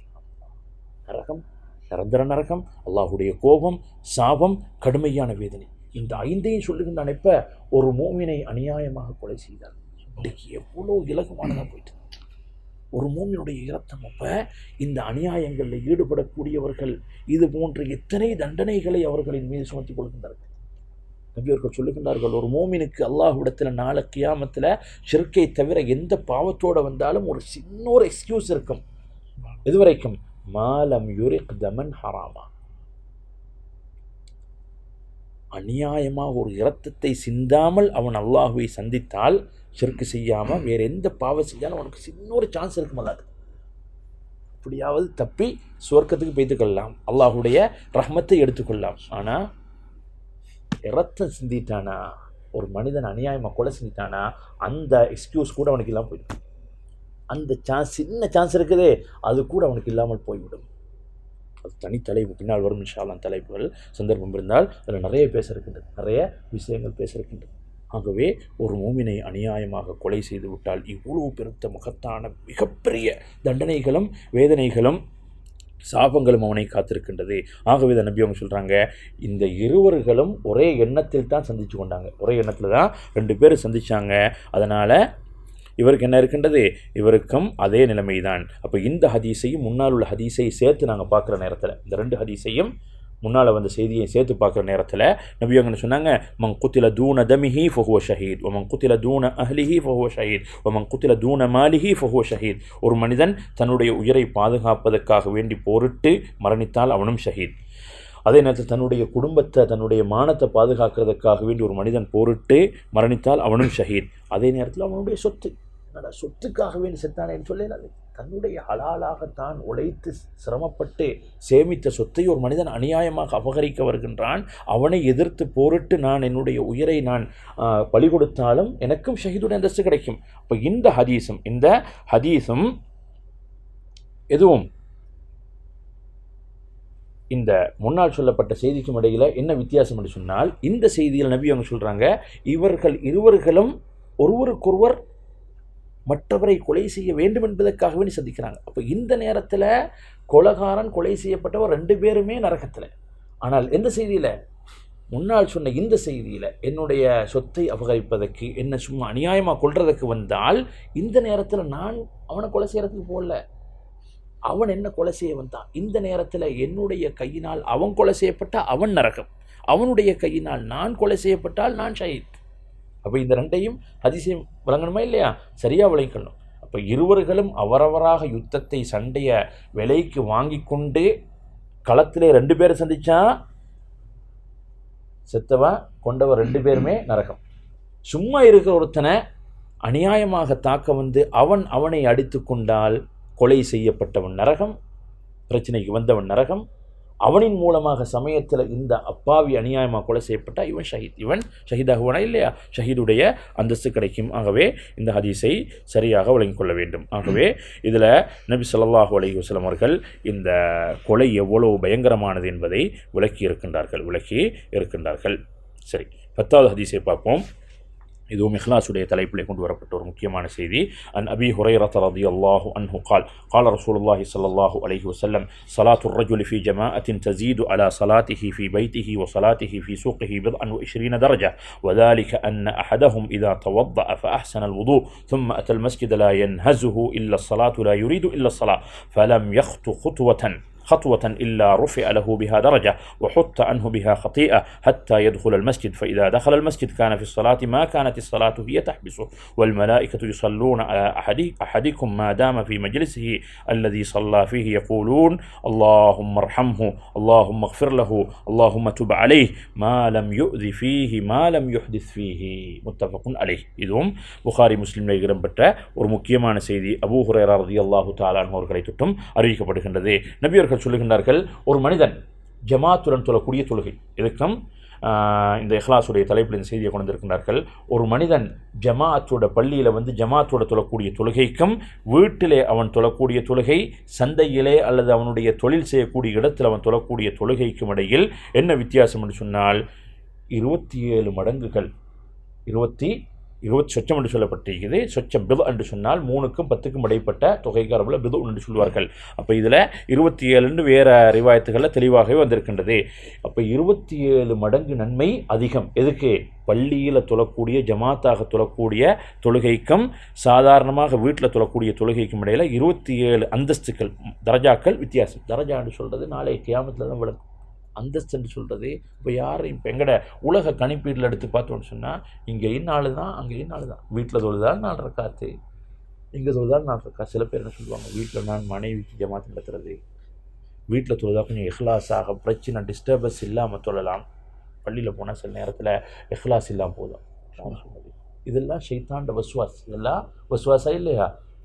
நரகம் நிரந்தர நரகம் அல்லாஹுடைய கோபம் சாபம் கடுமையான வேதனை இந்த ஐந்தையும் சொல்லுகின்றான் இப்ப ஒரு மூமினை அநியாயமாக கொலை செய்தார் இன்றைக்கு எவ்வளோ இலகுவானதாக போயிட்டு ஒரு மூமினுடைய இரத்தம் அப்ப இந்த அநியாயங்களில் ஈடுபடக்கூடியவர்கள் இது போன்ற எத்தனை தண்டனைகளை அவர்களின் மீது சுமத்திக் கொள்கின்றார்கள் நபியவர்கள் சொல்லுகின்றார்கள் ஒரு மோமினுக்கு அல்லாஹ்விடத்தில் நாளை கியாமத்தில் ஷிர்க்கை தவிர எந்த பாவத்தோடு வந்தாலும் ஒரு சின்ன ஒரு எக்ஸ்கியூஸ் இருக்கும் எதுவரைக்கும் மாலம் யுரிக் தமன் ஹராமா அநியாயமாக ஒரு இரத்தத்தை சிந்தாமல் அவன் அல்லாஹுவை சந்தித்தால் ஷிர்க்கு செய்யாமல் வேறு எந்த பாவம் செஞ்சாலும் அவனுக்கு சின்ன ஒரு சான்ஸ் இருக்குமல்ல அது எப்படியாவது தப்பி சுவர்க்கத்துக்கு போய்த்துக்கொள்ளலாம் அல்லாஹுடைய ரஹ்மத்தை எடுத்துக்கொள்ளலாம் ஆனால் இரத்தம் சிந்திட்டானா ஒரு மனிதன் அநியாயமாக கொலை செஞ்சிட்டானா அந்த எக்ஸ்கியூஸ் கூட அவனுக்கு இல்லாமல் போயிடும் அந்த சான்ஸ் சின்ன சான்ஸ் இருக்குதே அது கூட அவனுக்கு இல்லாமல் போய்விடும் அது தனி தலைப்பு பின்னால் வரும் இன்ஷால்லாம் தலைப்புகள் சந்தர்ப்பம் இருந்தால் அதில் நிறைய பேச இருக்கின்றது நிறைய விஷயங்கள் பேச இருக்கின்றது ஆகவே ஒரு மூமினை அநியாயமாக கொலை செய்து விட்டால் இவ்வளவு பெருத்த முகத்தான மிகப்பெரிய தண்டனைகளும் வேதனைகளும் சாபங்களும் அவனை காத்திருக்கின்றது ஆகவே தான் நபி அவங்க சொல்கிறாங்க இந்த இருவர்களும் ஒரே எண்ணத்தில் தான் சந்திச்சு கொண்டாங்க ஒரே எண்ணத்தில் தான் ரெண்டு பேரும் சந்திச்சாங்க அதனால் இவருக்கு என்ன இருக்கின்றது இவருக்கும் அதே நிலைமை தான் அப்போ இந்த ஹதீஸையும் முன்னால் உள்ள ஹதீஸை சேர்த்து நாங்கள் பார்க்குற நேரத்தில் இந்த ரெண்டு ஹதீஸையும் முன்னால் வந்த செய்தியை சேர்த்து பார்க்குற நேரத்தில் நபி அவங்க என்ன சொன்னாங்க மங் குத்தில தூன தமிஹி ஃபஹுவ ஷஹீத் ஒ மங் குத்தில தூன அஹ்லிஹி ஃபஹுவ ஷஹீத் ஒ மங் குத்தில தூன மாலிஹி ஃபஹுவ ஷஹீத் ஒரு மனிதன் தன்னுடைய உயிரை பாதுகாப்பதற்காக வேண்டி போரிட்டு மரணித்தால் அவனும் ஷஹீத் அதே நேரத்தில் தன்னுடைய குடும்பத்தை தன்னுடைய மானத்தை பாதுகாக்கிறதுக்காக வேண்டி ஒரு மனிதன் போரிட்டு மரணித்தால் அவனும் ஷஹீத் அதே நேரத்தில் அவனுடைய சொத்து என்னடா சொத்துக்காக வேண்டி செத்தானேன்னு சொல்லலாது தன்னுடைய ஹலாலாக தான் உழைத்து சிரமப்பட்டு சேமித்த சொத்தை ஒரு மனிதன் அநியாயமாக அபகரிக்க வருகின்றான் அவனை எதிர்த்து போரிட்டு நான் என்னுடைய உயிரை நான் பலி கொடுத்தாலும் எனக்கும் ஷஹீதுடைய அந்தஸ்து கிடைக்கும் இப்போ இந்த ஹதீஸும் இந்த ஹதீஸும் எதுவும் இந்த முன்னால் சொல்லப்பட்ட செய்திக்கும் இடையில் என்ன வித்தியாசம் என்று சொன்னால் இந்த செய்தியில் நபி அவங்க சொல்கிறாங்க இவர்கள் இருவர்களும் ஒருவருக்கொருவர் மற்றவரை கொலை செய்ய வேண்டும் என்பதற்காகவே சந்திக்கிறாங்க அப்போ இந்த நேரத்தில் கொலகாரன் கொலை செய்யப்பட்டவர் ரெண்டு பேருமே நரகத்தில் ஆனால் எந்த செய்தியில் முன்னால் சொன்ன இந்த செய்தியில் என்னுடைய சொத்தை அபகரிப்பதற்கு என்ன சும்மா அநியாயமாக கொள்றதுக்கு வந்தால் இந்த நேரத்தில் நான் அவனை கொலை செய்கிறதுக்கு போகல அவன் என்ன கொலை செய்ய வந்தான் இந்த நேரத்தில் என்னுடைய கையினால் அவன் கொலை செய்யப்பட்டால் அவன் நரகம் அவனுடைய கையினால் நான் கொலை செய்யப்பட்டால் நான் ஷஹீத் அப்போ இந்த ரெண்டையும் அதிசயம் விளங்கணுமா இல்லையா சரியாக விளங்கணும் அப்போ இருவர்களும் அவரவராக யுத்தத்தை சண்டைய விலைக்கு வாங்கி கொண்டு களத்திலே ரெண்டு பேரை சந்திச்சா செத்தவன் கொண்டவன் ரெண்டு பேருமே நரகம் சும்மா இருக்கிற ஒருத்தனை அநியாயமாக தாக்க வந்து அவன் அவனை அடித்து கொண்டால் கொலை செய்யப்பட்டவன் நரகம் பிரச்சனைக்கு வந்தவன் நரகம் அவனின் மூலமாக சமயத்தில் இந்த அப்பாவி அநியாயமாக கொலை செய்யப்பட்ட இவன் ஷஹீத் இவன் ஷஹீதாகுவானா இல்லையா ஷஹீதுடைய அந்தஸ்து கிடைக்கும் ஆகவே இந்த ஹதீஸை சரியாக வழங்கிக் கொள்ள வேண்டும் ஆகவே இதில் நபி சொல்லாஹு அலி வஸ்லம் அவர்கள் இந்த கொலை எவ்வளவு பயங்கரமானது என்பதை விளக்கி இருக்கின்றார்கள் விளக்கி இருக்கின்றார்கள் சரி பத்தாவது ஹதீஸை பார்ப்போம் இதுவும் இஹ்லாசுடைய தலைப்பிலே கொண்டு வரப்பட்ட ஒரு முக்கியமான செய்தி அன் அபி ஹுரைரத் ரதி அல்லாஹு அன்ஹு قال قال رسول الله صلى الله عليه وسلم صلاة الرجل في جماعة تزيد على صلاته في بيته وصلاته في سوقه بضعا وعشرين درجة وذلك أن أحدهم إذا توضأ فأحسن الوضوء ثم أتى المسجد لا ينهزه إلا الصلاة لا يريد إلا الصلاة فلم يخط خطوة خطوة إلا رفع له بها درجة وحط عنه بها خطيئة حتى يدخل المسجد فإذا دخل المسجد كان في الصلاة ما كانت الصلاة هي تحبسه والملائكة يصلون على أحد أحدكم ما دام في مجلسه الذي صلى فيه يقولون اللهم ارحمه اللهم اغفر له اللهم تب عليه ما لم يؤذ فيه ما لم يحدث فيه متفق عليه இதுவும் புகாரி முஸ்லிமில் இடம்பெற்ற ஒரு முக்கியமான செய்தி அபூ ஹுரேரா ரதியல்லாஹு தாலான் அவர்களை தொட்டும் அறிவிக்கப்படுகின்றது நபியர்கள் சொல்லுகின்றார்கள் ஒரு மனிதன் ஜமாத்துடன் தொழக்கூடிய தொழுகை இதுக்கும் இந்த இஹ்லாஸுடைய தலைப்பில் இந்த செய்தியை கொண்டு வந்திருக்கின்றார்கள் ஒரு மனிதன் ஜமாத்தோட பள்ளியில் வந்து ஜமாத்தோட தொழக்கூடிய தொழுகைக்கும் வீட்டிலே அவன் தொழக்கூடிய தொழுகை சந்தையிலே அல்லது அவனுடைய தொழில் செய்யக்கூடிய இடத்தில் அவன் தொழக்கூடிய தொழுகைக்கும் இடையில் என்ன வித்தியாசம் என்று சொன்னால் இருபத்தி ஏழு மடங்குகள் இருபத்தி இருபத்தி சொச்சம் என்று சொல்லப்பட்டிருக்கிறது சொச்சம் பிது என்று சொன்னால் மூணுக்கும் பத்துக்கும் இடைப்பட்ட தொகைக்கு அரபில் பிது என்று சொல்வார்கள் அப்போ இதில் இருபத்தி ஏழுன்னு வேறு ரிவாயத்துகளில் தெளிவாகவே வந்திருக்கின்றது அப்போ இருபத்தி ஏழு மடங்கு நன்மை அதிகம் எதுக்கு பள்ளியில் தொழக்கூடிய ஜமாத்தாக தொழக்கூடிய தொழுகைக்கும் சாதாரணமாக வீட்டில் தொழக்கூடிய தொழுகைக்கும் இடையில் இருபத்தி ஏழு அந்தஸ்துக்கள் தரஜாக்கள் வித்தியாசம் தரஜான்னு சொல்கிறது நாளை கியாமத்தில் தான் விளக்கும் அந்தஸ்துன்னு சொல்கிறது இப்போ யாரையும் இப்போ எங்கட உலக கணிப்பீட்டில் எடுத்து பார்த்தோன்னு சொன்னால் இங்கே நாள் தான் அங்கே நாள் தான் வீட்டில் தொழுதால் நாள் ரக்காத்து இங்கே தொழுதால் நாள் ரக்கா சில பேர் என்ன சொல்லுவாங்க வீட்டில் நான் மனைவிக்கு ஜமாத்து நடத்துறது வீட்டில் தொழுதா கொஞ்சம் எஹ்லாஸாக பிரச்சனை டிஸ்டர்பன்ஸ் இல்லாமல் தொழலாம் பள்ளியில் போனால் சில நேரத்தில் எஹ்லாஸ் இல்லாமல் போதும் சொன்னது இதெல்லாம் ஷைத்தாண்ட வசுவாஸ் இதெல்லாம் வசுவாசா இல்லையா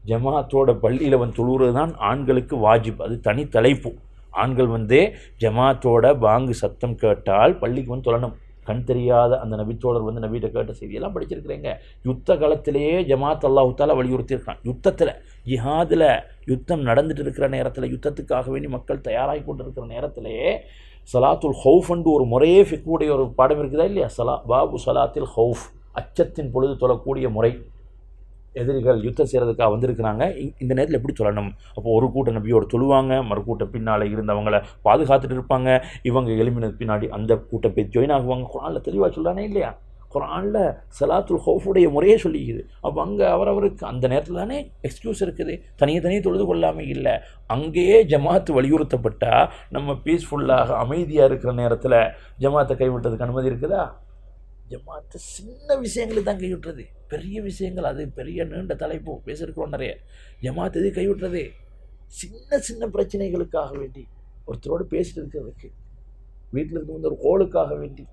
ஜமாத்தோட பள்ளியில் வந்து தொழுகிறது தான் ஆண்களுக்கு வாஜிப் அது தனி தலைப்பு ஆண்கள் வந்து ஜமாத்தோட பாங்கு சத்தம் கேட்டால் பள்ளிக்கு வந்து தொழணும் கண் தெரியாத அந்த நபித்தோழர் வந்து நபிகிட்ட கேட்ட செய்தியெல்லாம் படிச்சிருக்கிறேங்க யுத்த காலத்திலேயே ஜமாத் அல்லாஹுத்தாலா வலியுறுத்தியிருக்கான் யுத்தத்தில் ஜிஹாதில் யுத்தம் நடந்துட்டு இருக்கிற நேரத்தில் யுத்தத்துக்காக வேண்டி மக்கள் தயாராகி கொண்டு இருக்கிற நேரத்திலேயே சலாத்துல் ஹவுஃப்ண்டு ஒரு முறையே ஃபிக்குடைய ஒரு பாடம் இருக்குதா இல்லையா சலா பாபு சலாத்தில் ஹவுஃப் அச்சத்தின் பொழுது தொழக்கூடிய முறை எதிரிகள் யுத்தம் செய்கிறதுக்காக வந்திருக்கிறாங்க இ- இந்த நேரத்தில் எப்படி சொல்லணும் அப்போ ஒரு கூட்ட நபியோடு தொழுவாங்க மறு கூட்டம் பின்னால் இருந்தவங்கள பாதுகாத்துட்டு இருப்பாங்க இவங்க எழுப்பினது பின்னாடி அந்த கூட்டம் போய் ஜாயின் ஆகுவாங்க குரானில் தெளிவாக சொல்கிறானே இல்லையா குரானில் சலாத்துல் ஹவுஃபுடைய முறையே சொல்லிக்குது அப்போ அங்கே அவரவருக்கு அந்த நேரத்தில் தானே எக்ஸ்கியூஸ் இருக்குது தனியே தனியே தொழுது கொள்ளாமல் இல்லை அங்கேயே ஜமாத்து வலியுறுத்தப்பட்டா நம்ம பீஸ்ஃபுல்லாக அமைதியாக இருக்கிற நேரத்தில் ஜமாத்தை கைவிட்டதுக்கு அனுமதி இருக்குதா ஜமாத்து சின்ன விஷயங்களுக்கு தான் கைவிட்டுறது பெரிய விஷயங்கள் அது பெரிய நீண்ட தலைப்பு பேசியிருக்கிறோம் நிறைய ஜமாத் எது கைவிட்டுறது சின்ன சின்ன பிரச்சனைகளுக்காக வேண்டி ஒருத்தரோடு பேசிட்டு இருக்கிறதுக்கு வீட்டில் இருந்து வந்து ஒரு கோளுக்காக வேண்டி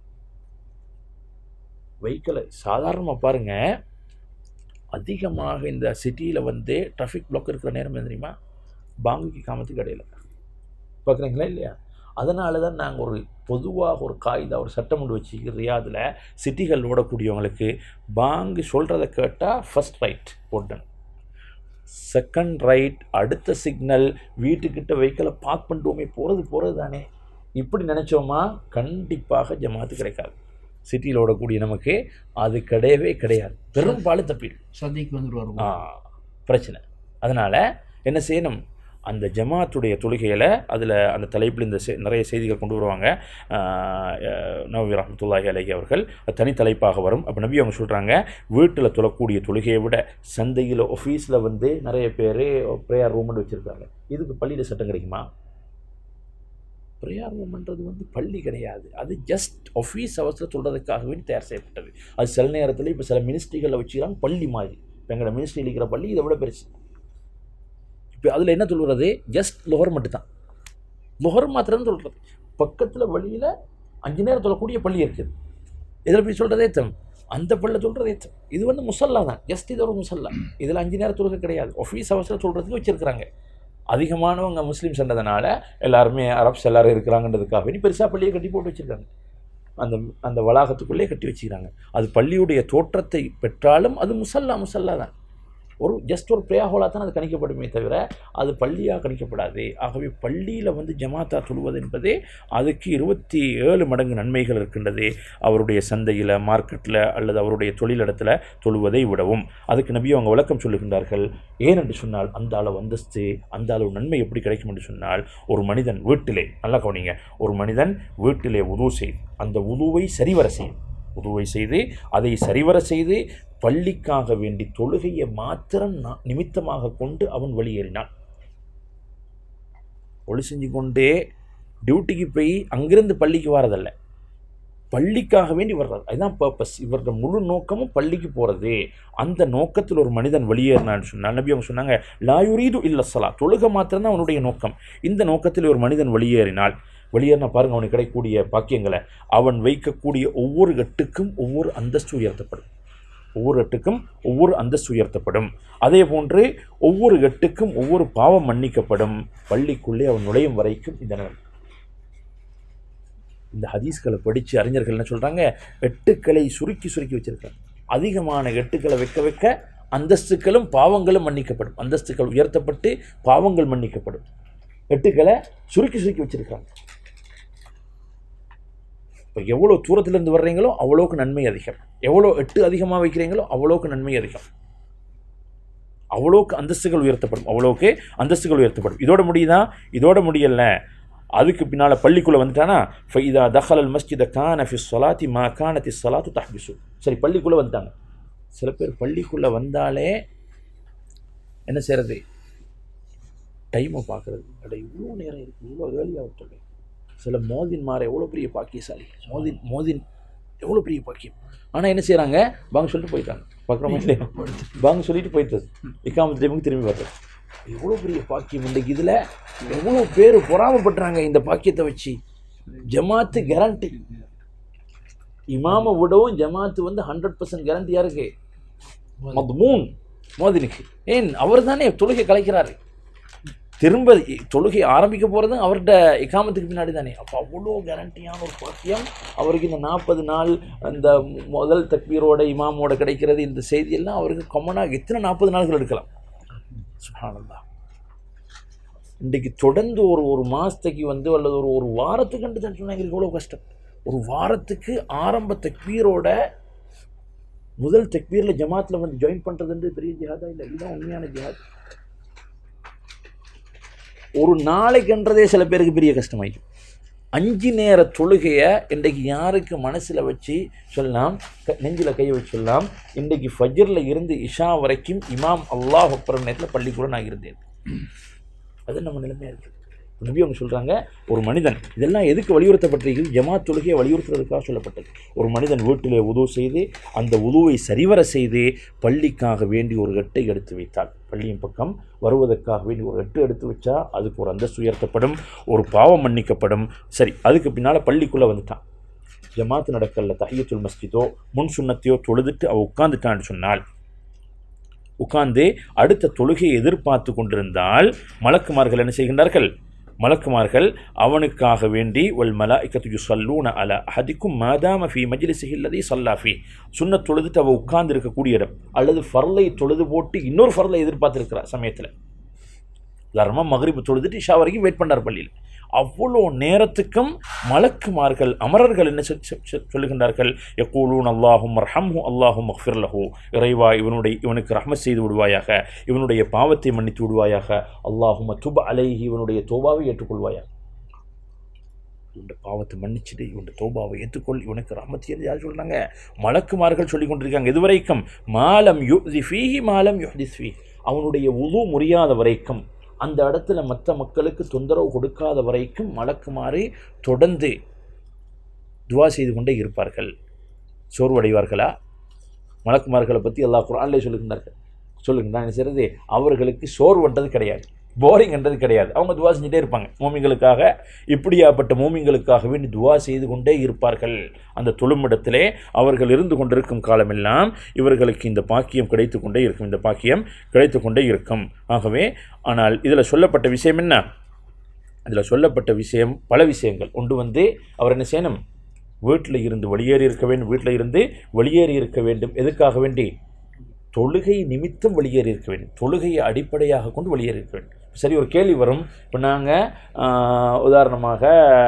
வெஹிக்கிளை சாதாரணமாக பாருங்கள் அதிகமாக இந்த சிட்டியில் வந்து டிராஃபிக் பிளாக் இருக்கிற நேரம் என்ன தெரியுமா பாங்குக்கு காமத்துக்கு இடையில பார்க்குறீங்களா இல்லையா அதனால தான் நாங்கள் ஒரு பொதுவாக ஒரு காகிதா ஒரு சட்டம் ஒன்று வச்சு ரியாதில் சிட்டிகள் ஓடக்கூடியவங்களுக்கு பாங்கு சொல்கிறத கேட்டால் ஃபர்ஸ்ட் ரைட் போட்டணும் செகண்ட் ரைட் அடுத்த சிக்னல் வீட்டுக்கிட்ட வெஹிக்கிளை பார்க் பண்ணிட்டோமே போகிறது போகிறது தானே இப்படி நினச்சோமா கண்டிப்பாக ஜமாத்து கிடைக்காது சிட்டியில் ஓடக்கூடிய நமக்கு அது கிடையவே கிடையாது பெரும்பாலும் தப்பிடும் சந்திக்கு வந்துருவாரு ஆ, பிரச்சனை அதனால் என்ன செய்யணும் அந்த ஜமாத்துடைய தொழுகையில் அதில் அந்த தலைப்பில் இந்த செ- நிறைய செய்திகள் கொண்டு வருவாங்க நவி ரஹமத்துல்லாஹி அலஹி அவர்கள் அது தனி தலைப்பாக வரும் அப்போ நபி அவங்க சொல்கிறாங்க வீட்டில் தொழக்கூடிய தொழுகையை விட சந்தையில் ஆஃபீஸில் வந்து நிறைய பேர் ப்ரேயர் ரூம்னு வச்சுருக்காங்க இதுக்கு பள்ளியில் சட்டம் கிடைக்குமா ப்ரேயர் ரூம்ன்றது வந்து பள்ளி கிடையாது அது ஜஸ்ட் ஆஃபீஸ் அவசரம் சொல்கிறதுக்காக வேண்டி தயார் செய்யப்பட்டது அது சில நேரத்தில் இப்போ சில மினிஸ்ட்ரிகளில் வச்சுக்கிறாங்க பள்ளி மாதிரி இப்போ எங்களோட மினிஸ்ட்ரியில் இருக்கிற பள்ளி இதை விட பெருசு இப்போ அதில் என்ன சொல்கிறது ஜஸ்ட் லொஹர் மட்டும்தான் லொஹர் மாத்திரம் சொல்கிறது பக்கத்தில் வழியில் அஞ்சு நேரம் சொல்லக்கூடிய பள்ளி இருக்குது இதில் போய் சொல்கிறதே தம் அந்த பள்ளியில் சொல்கிறதே தம் இது வந்து முசல்லா தான் ஜஸ்ட் இது ஒரு முசல்லா இதில் அஞ்சு நேரம் தொழுகை கிடையாது ஆஃபீஸ் அவசரம் சொல்கிறதுக்கு வச்சுருக்கிறாங்க அதிகமானவங்க முஸ்லீம்ஸ் என்றதுனால எல்லாருமே அரப்ஸ் எல்லாரும் இருக்கிறாங்கன்றதுக்காக வேண்டி பெருசாக பள்ளியை கட்டி போட்டு வச்சுருக்காங்க அந்த அந்த வளாகத்துக்குள்ளே கட்டி வச்சுக்கிறாங்க அது பள்ளியுடைய தோற்றத்தை பெற்றாலும் அது முசல்லா முசல்லா தான் ஒரு ஜஸ்ட் ஒரு பிரேயா ஹோலாக தான் அது கணிக்கப்படுமே தவிர அது பள்ளியாக கணிக்கப்படாது ஆகவே பள்ளியில் வந்து ஜமாத்தா தொழுவது என்பதே அதுக்கு இருபத்தி ஏழு மடங்கு நன்மைகள் இருக்கின்றது அவருடைய சந்தையில் மார்க்கெட்டில் அல்லது அவருடைய தொழிலிடத்தில் தொழுவதை விடவும் அதுக்கு நபி அவங்க விளக்கம் சொல்லுகின்றார்கள் ஏனென்று சொன்னால் அந்த அளவு அந்தஸ்து அந்த அளவு நன்மை எப்படி கிடைக்கும் என்று சொன்னால் ஒரு மனிதன் வீட்டிலே நல்லா கவனிங்க ஒரு மனிதன் வீட்டிலே உது செய்து அந்த உதுவை சரிவர செய்யும் உதுவை செய்து அதை சரிவர செய்து பள்ளிக்காக வேண்டி தொழுகையை மாத்திரம் நா- நிமித்தமாக கொண்டு அவன் வெளியேறினான் ஒளி செஞ்சு கொண்டே டியூட்டிக்கு போய் அங்கிருந்து பள்ளிக்கு வரதல்ல பள்ளிக்காக வேண்டி வர்றது அதுதான் பர்பஸ் இவரோட முழு நோக்கமும் பள்ளிக்கு போகிறது அந்த நோக்கத்தில் ஒரு மனிதன் வெளியேறினான்னு சொன்னால் நபி அவங்க சொன்னாங்க லாயுரீது இல்ல சலா தொழுக மாத்திரம்தான் அவனுடைய நோக்கம் இந்த நோக்கத்தில் ஒரு மனிதன் வெளியேறினால் வெளியேறினா பாருங்க அவனுக்கு கிடைக்கக்கூடிய பாக்கியங்களை அவன் வைக்கக்கூடிய ஒவ்வொரு எட்டுக்கும் ஒவ்வொரு அந்தஸ்து உயர்த்தப்படும் ஒவ்வொரு எட்டுக்கும் ஒவ்வொரு அந்தஸ்து உயர்த்தப்படும் அதே போன்று ஒவ்வொரு எட்டுக்கும் ஒவ்வொரு பாவம் மன்னிக்கப்படும் பள்ளிக்குள்ளே அவன் நுழையும் வரைக்கும் இந்த நிலை இந்த ஹதீஸ்களை படித்து அறிஞர்கள் என்ன சொல்கிறாங்க எட்டுக்களை சுருக்கி சுருக்கி வச்சிருக்காங்க அதிகமான எட்டுக்களை வைக்க வைக்க அந்தஸ்துக்களும் பாவங்களும் மன்னிக்கப்படும் அந்தஸ்துக்கள் உயர்த்தப்பட்டு பாவங்கள் மன்னிக்கப்படும் எட்டுக்களை சுருக்கி சுருக்கி வச்சிருக்காங்க இப்போ எவ்வளோ தூரத்திலிருந்து வர்றீங்களோ அவ்வளோக்கு நன்மை அதிகம் எவ்வளோ எட்டு அதிகமாக வைக்கிறீங்களோ அவ்வளோக்கு நன்மை அதிகம் அவ்வளோக்கு அந்தஸ்துகள் உயர்த்தப்படும் அவ்வளோக்கு அந்தஸ்துகள் உயர்த்தப்படும் இதோட முடியுதா இதோட முடியல அதுக்கு பின்னால் பள்ளிக்குள்ளே வந்துட்டானா ஃபைதா தஹல் மஸ்ஜித கான ஃபி சொலாத்தி மா கானத்தி சலாத்து தஹ்பிசு சரி பள்ளிக்குள்ளே வந்துட்டாங்க சில பேர் பள்ளிக்குள்ளே வந்தாலே என்ன செய்கிறது டைமை பார்க்குறது அட இவ்வளோ நேரம் இருக்குது இவ்வளோ ஏர்லியாக விட்டுருங்க சில மோதின்மார் எவ்வளோ பெரிய பாக்கியசாலி மோதின் மோதின் எவ்வளோ பெரிய பாக்கியம் ஆனால் என்ன செய்கிறாங்க வாங்க சொல்லிட்டு போயிட்டாங்க பார்க்குறோமா இல்லையா வாங்க சொல்லிட்டு போயிட்டது இக்காமத்து டைமுக்கு திரும்பி பார்த்தது எவ்வளோ பெரிய பாக்கியம் இன்றைக்கு இதில் எவ்வளோ பேர் பொறாமப்படுறாங்க இந்த பாக்கியத்தை வச்சு ஜமாத்து கேரண்டி இமாமை விடவும் ஜமாத்து வந்து ஹண்ட்ரட் பர்சன்ட் கேரண்டியாக இருக்கு மத்மூன் மோதினுக்கு ஏன் அவர் தானே தொழுகை கலைக்கிறாரு திரும்ப இ- தொழுகை ஆரம்பிக்க போகிறதும் அவர்கிட்ட இக்காமத்துக்கு பின்னாடி தானே அப்போ அவ்வளோ கேரண்டியான ஒரு பாக்கியம் அவருக்கு இந்த நாற்பது நாள் அந்த முதல் தக்பீரோட இமாமோட கிடைக்கிறது இந்த செய்தியெல்லாம் அவருக்கு காமனாக எத்தனை நாற்பது நாள்கள் எடுக்கலாம் சுப்ஹானல்லாஹ் இன்றைக்கு தொடர்ந்து ஒரு ஒரு மாதத்துக்கு வந்து அல்லது ஒரு ஒரு வாரத்துக்கு தான் சொன்னாங்க எங்களுக்கு எவ்வளோ கஷ்டம் ஒரு வாரத்துக்கு ஆரம்ப தக்பீரோட முதல் தக்பீரில் ஜமாத்தில் வந்து ஜாயின் பண்ணுறதுன்றது பெரிய ஜிஹாதா இல்லை இதுதான் உண்மையான ஜிஹாத் ஒரு நாளைக்குன்றதே சில பேருக்கு பெரிய கஷ்டமாயிடும் அஞ்சு நேர தொழுகையை இன்றைக்கு யாருக்கு மனசில் வச்சு சொல்லலாம் க- நெஞ்சில கையை வச்சு சொல்லலாம் இன்றைக்கு ஃபஜ்ரில் இருந்து இஷா வரைக்கும் இமாம் அல்லாஹ் அப்புறம் நேரத்தில் பள்ளிக்கூட நான் இருந்தேன் அது நம்ம நிலைமையாக இருக்குது நபி அவங்க சொல்கிறாங்க ஒரு மனிதன் இதெல்லாம் எதுக்கு வலியுறுத்தப்பட்டிருக்கு ஜமாத் தொழுகையை வலியுறுத்துறதுக்காக சொல்லப்பட்டது ஒரு மனிதன் வீட்டிலே உதவு செய்து அந்த உதுவை சரிவர செய்து பள்ளிக்காக வேண்டி ஒரு எட்டை எடுத்து வைத்தால் பள்ளியின் பக்கம் வருவதற்காக வேண்டி ஒரு எட்டு எடுத்து வச்சா அதுக்கு ஒரு அந்தஸ்து உயர்த்தப்படும் ஒரு பாவம் மன்னிக்கப்படும் சரி அதுக்கு பின்னால் பள்ளிக்குள்ளே வந்துட்டான் ஜமாத் நடக்கல தஹியத்துல் மஸ்ஜிதோ முன் சுன்னத்தையோ தொழுதுட்டு அவள் உட்காந்துட்டான்னு சொன்னால் உட்கார்ந்து அடுத்த தொழுகையை எதிர்பார்த்து கொண்டிருந்தால் மலக்குமார்கள் என்ன செய்கின்றார்கள் மலக்குமார்கள் அவனுக்காக வேண்டி வல் மலாய்க்கத்து யுசல்லூன அல அஹதிக்கும் மாதாம ஃபி மஜ்லிஸிஹி அல்லதி ஸல்லா ஃபீ சுன்னத் தொழுதுட்டு அவ உட்கார்ந்து இருக்கக்கூடிய இடம் அல்லது ஃபர்லை தொழுது போட்டு இன்னொரு ஃபர்லை எதிர்பார்த்திருக்கிறா சமயத்தில் உதாரணமாக மகரிப்பு தொழுதுட்டு இஷா வரைக்கும் வெயிட் பண்ணார் பள்ளியில் அவ்வளோ நேரத்துக்கும் மலக்குமார்கள் அமரர்கள் என்ன சொல்- சொல்- சொல்- சொல்லுகின்றார்கள் யக்கூலூன் அல்லாஹும் ரஹம்ஹு அல்லாஹும் மஃபிர்லஹு இறைவா இவனுடைய இவனுக்கு ரஹ்மத் செய்து விடுவாயாக இவனுடைய பாவத்தை மன்னித்து விடுவாயாக அல்லாஹும் துப அலைஹி இவனுடைய தோபாவை ஏற்றுக்கொள்வாயாக இவனுடைய பாவத்தை மன்னிச்சுட்டு இவனுடைய தோபாவை ஏற்றுக்கொள் இவனுக்கு ரஹ்மத் செய்து யார் சொல்கிறாங்க மலக்குமார்கள் சொல்லி கொண்டிருக்காங்க இதுவரைக்கும் மாலம் யுஹ்தி ஃபீஹி மாலம் யுஹ்திஸ் ஃபீ அவனுடைய உது முறியாத வரைக்கும் அந்த இடத்துல மற்ற மக்களுக்கு தொந்தரவு கொடுக்காத வரைக்கும் மலக்குமாறு தொடர்ந்து துவா செய்து கொண்டே இருப்பார்கள் சோர்வடைவார்களா மலக்குமார்களை பற்றி எல்லா குரான்லேயே சொல்லுகின்றார்கள் சொல்லுங்க நான் செய்கிறது அவர்களுக்கு சோர்வுன்றது கிடையாது போரிங்ன்றது கிடையாது அவங்க துவா செஞ்சுட்டே இருப்பாங்க மூமிங்களுக்காக இப்படியாப்பட்ட மூமிங்களுக்காக வேண்டி துவா செய்து கொண்டே இருப்பார்கள் அந்த தொழுமிடத்திலே அவர்கள் இருந்து கொண்டிருக்கும் காலமெல்லாம் இவர்களுக்கு இந்த பாக்கியம் கிடைத்து கொண்டே இருக்கும் இந்த பாக்கியம் கிடைத்து கொண்டே இருக்கும் ஆகவே ஆனால் இதில் சொல்லப்பட்ட விஷயம் என்ன இதில் சொல்லப்பட்ட விஷயம் பல விஷயங்கள் ஒன்று வந்து அவர் என்ன செய்யணும் வீட்டில் இருந்து வெளியேறி இருக்க வேண்டும் வீட்டில் இருந்து வெளியேறி இருக்க வேண்டும் எதுக்காக வேண்டி தொழுகை நிமித்தம் வெளியேறி இருக்க வேண்டும் தொழுகையை அடிப்படையாக கொண்டு வெளியேறி இருக்க வேண்டும் சரி ஒரு கேள்வி வரும் இப்போ நாங்கள் உதாரணமாக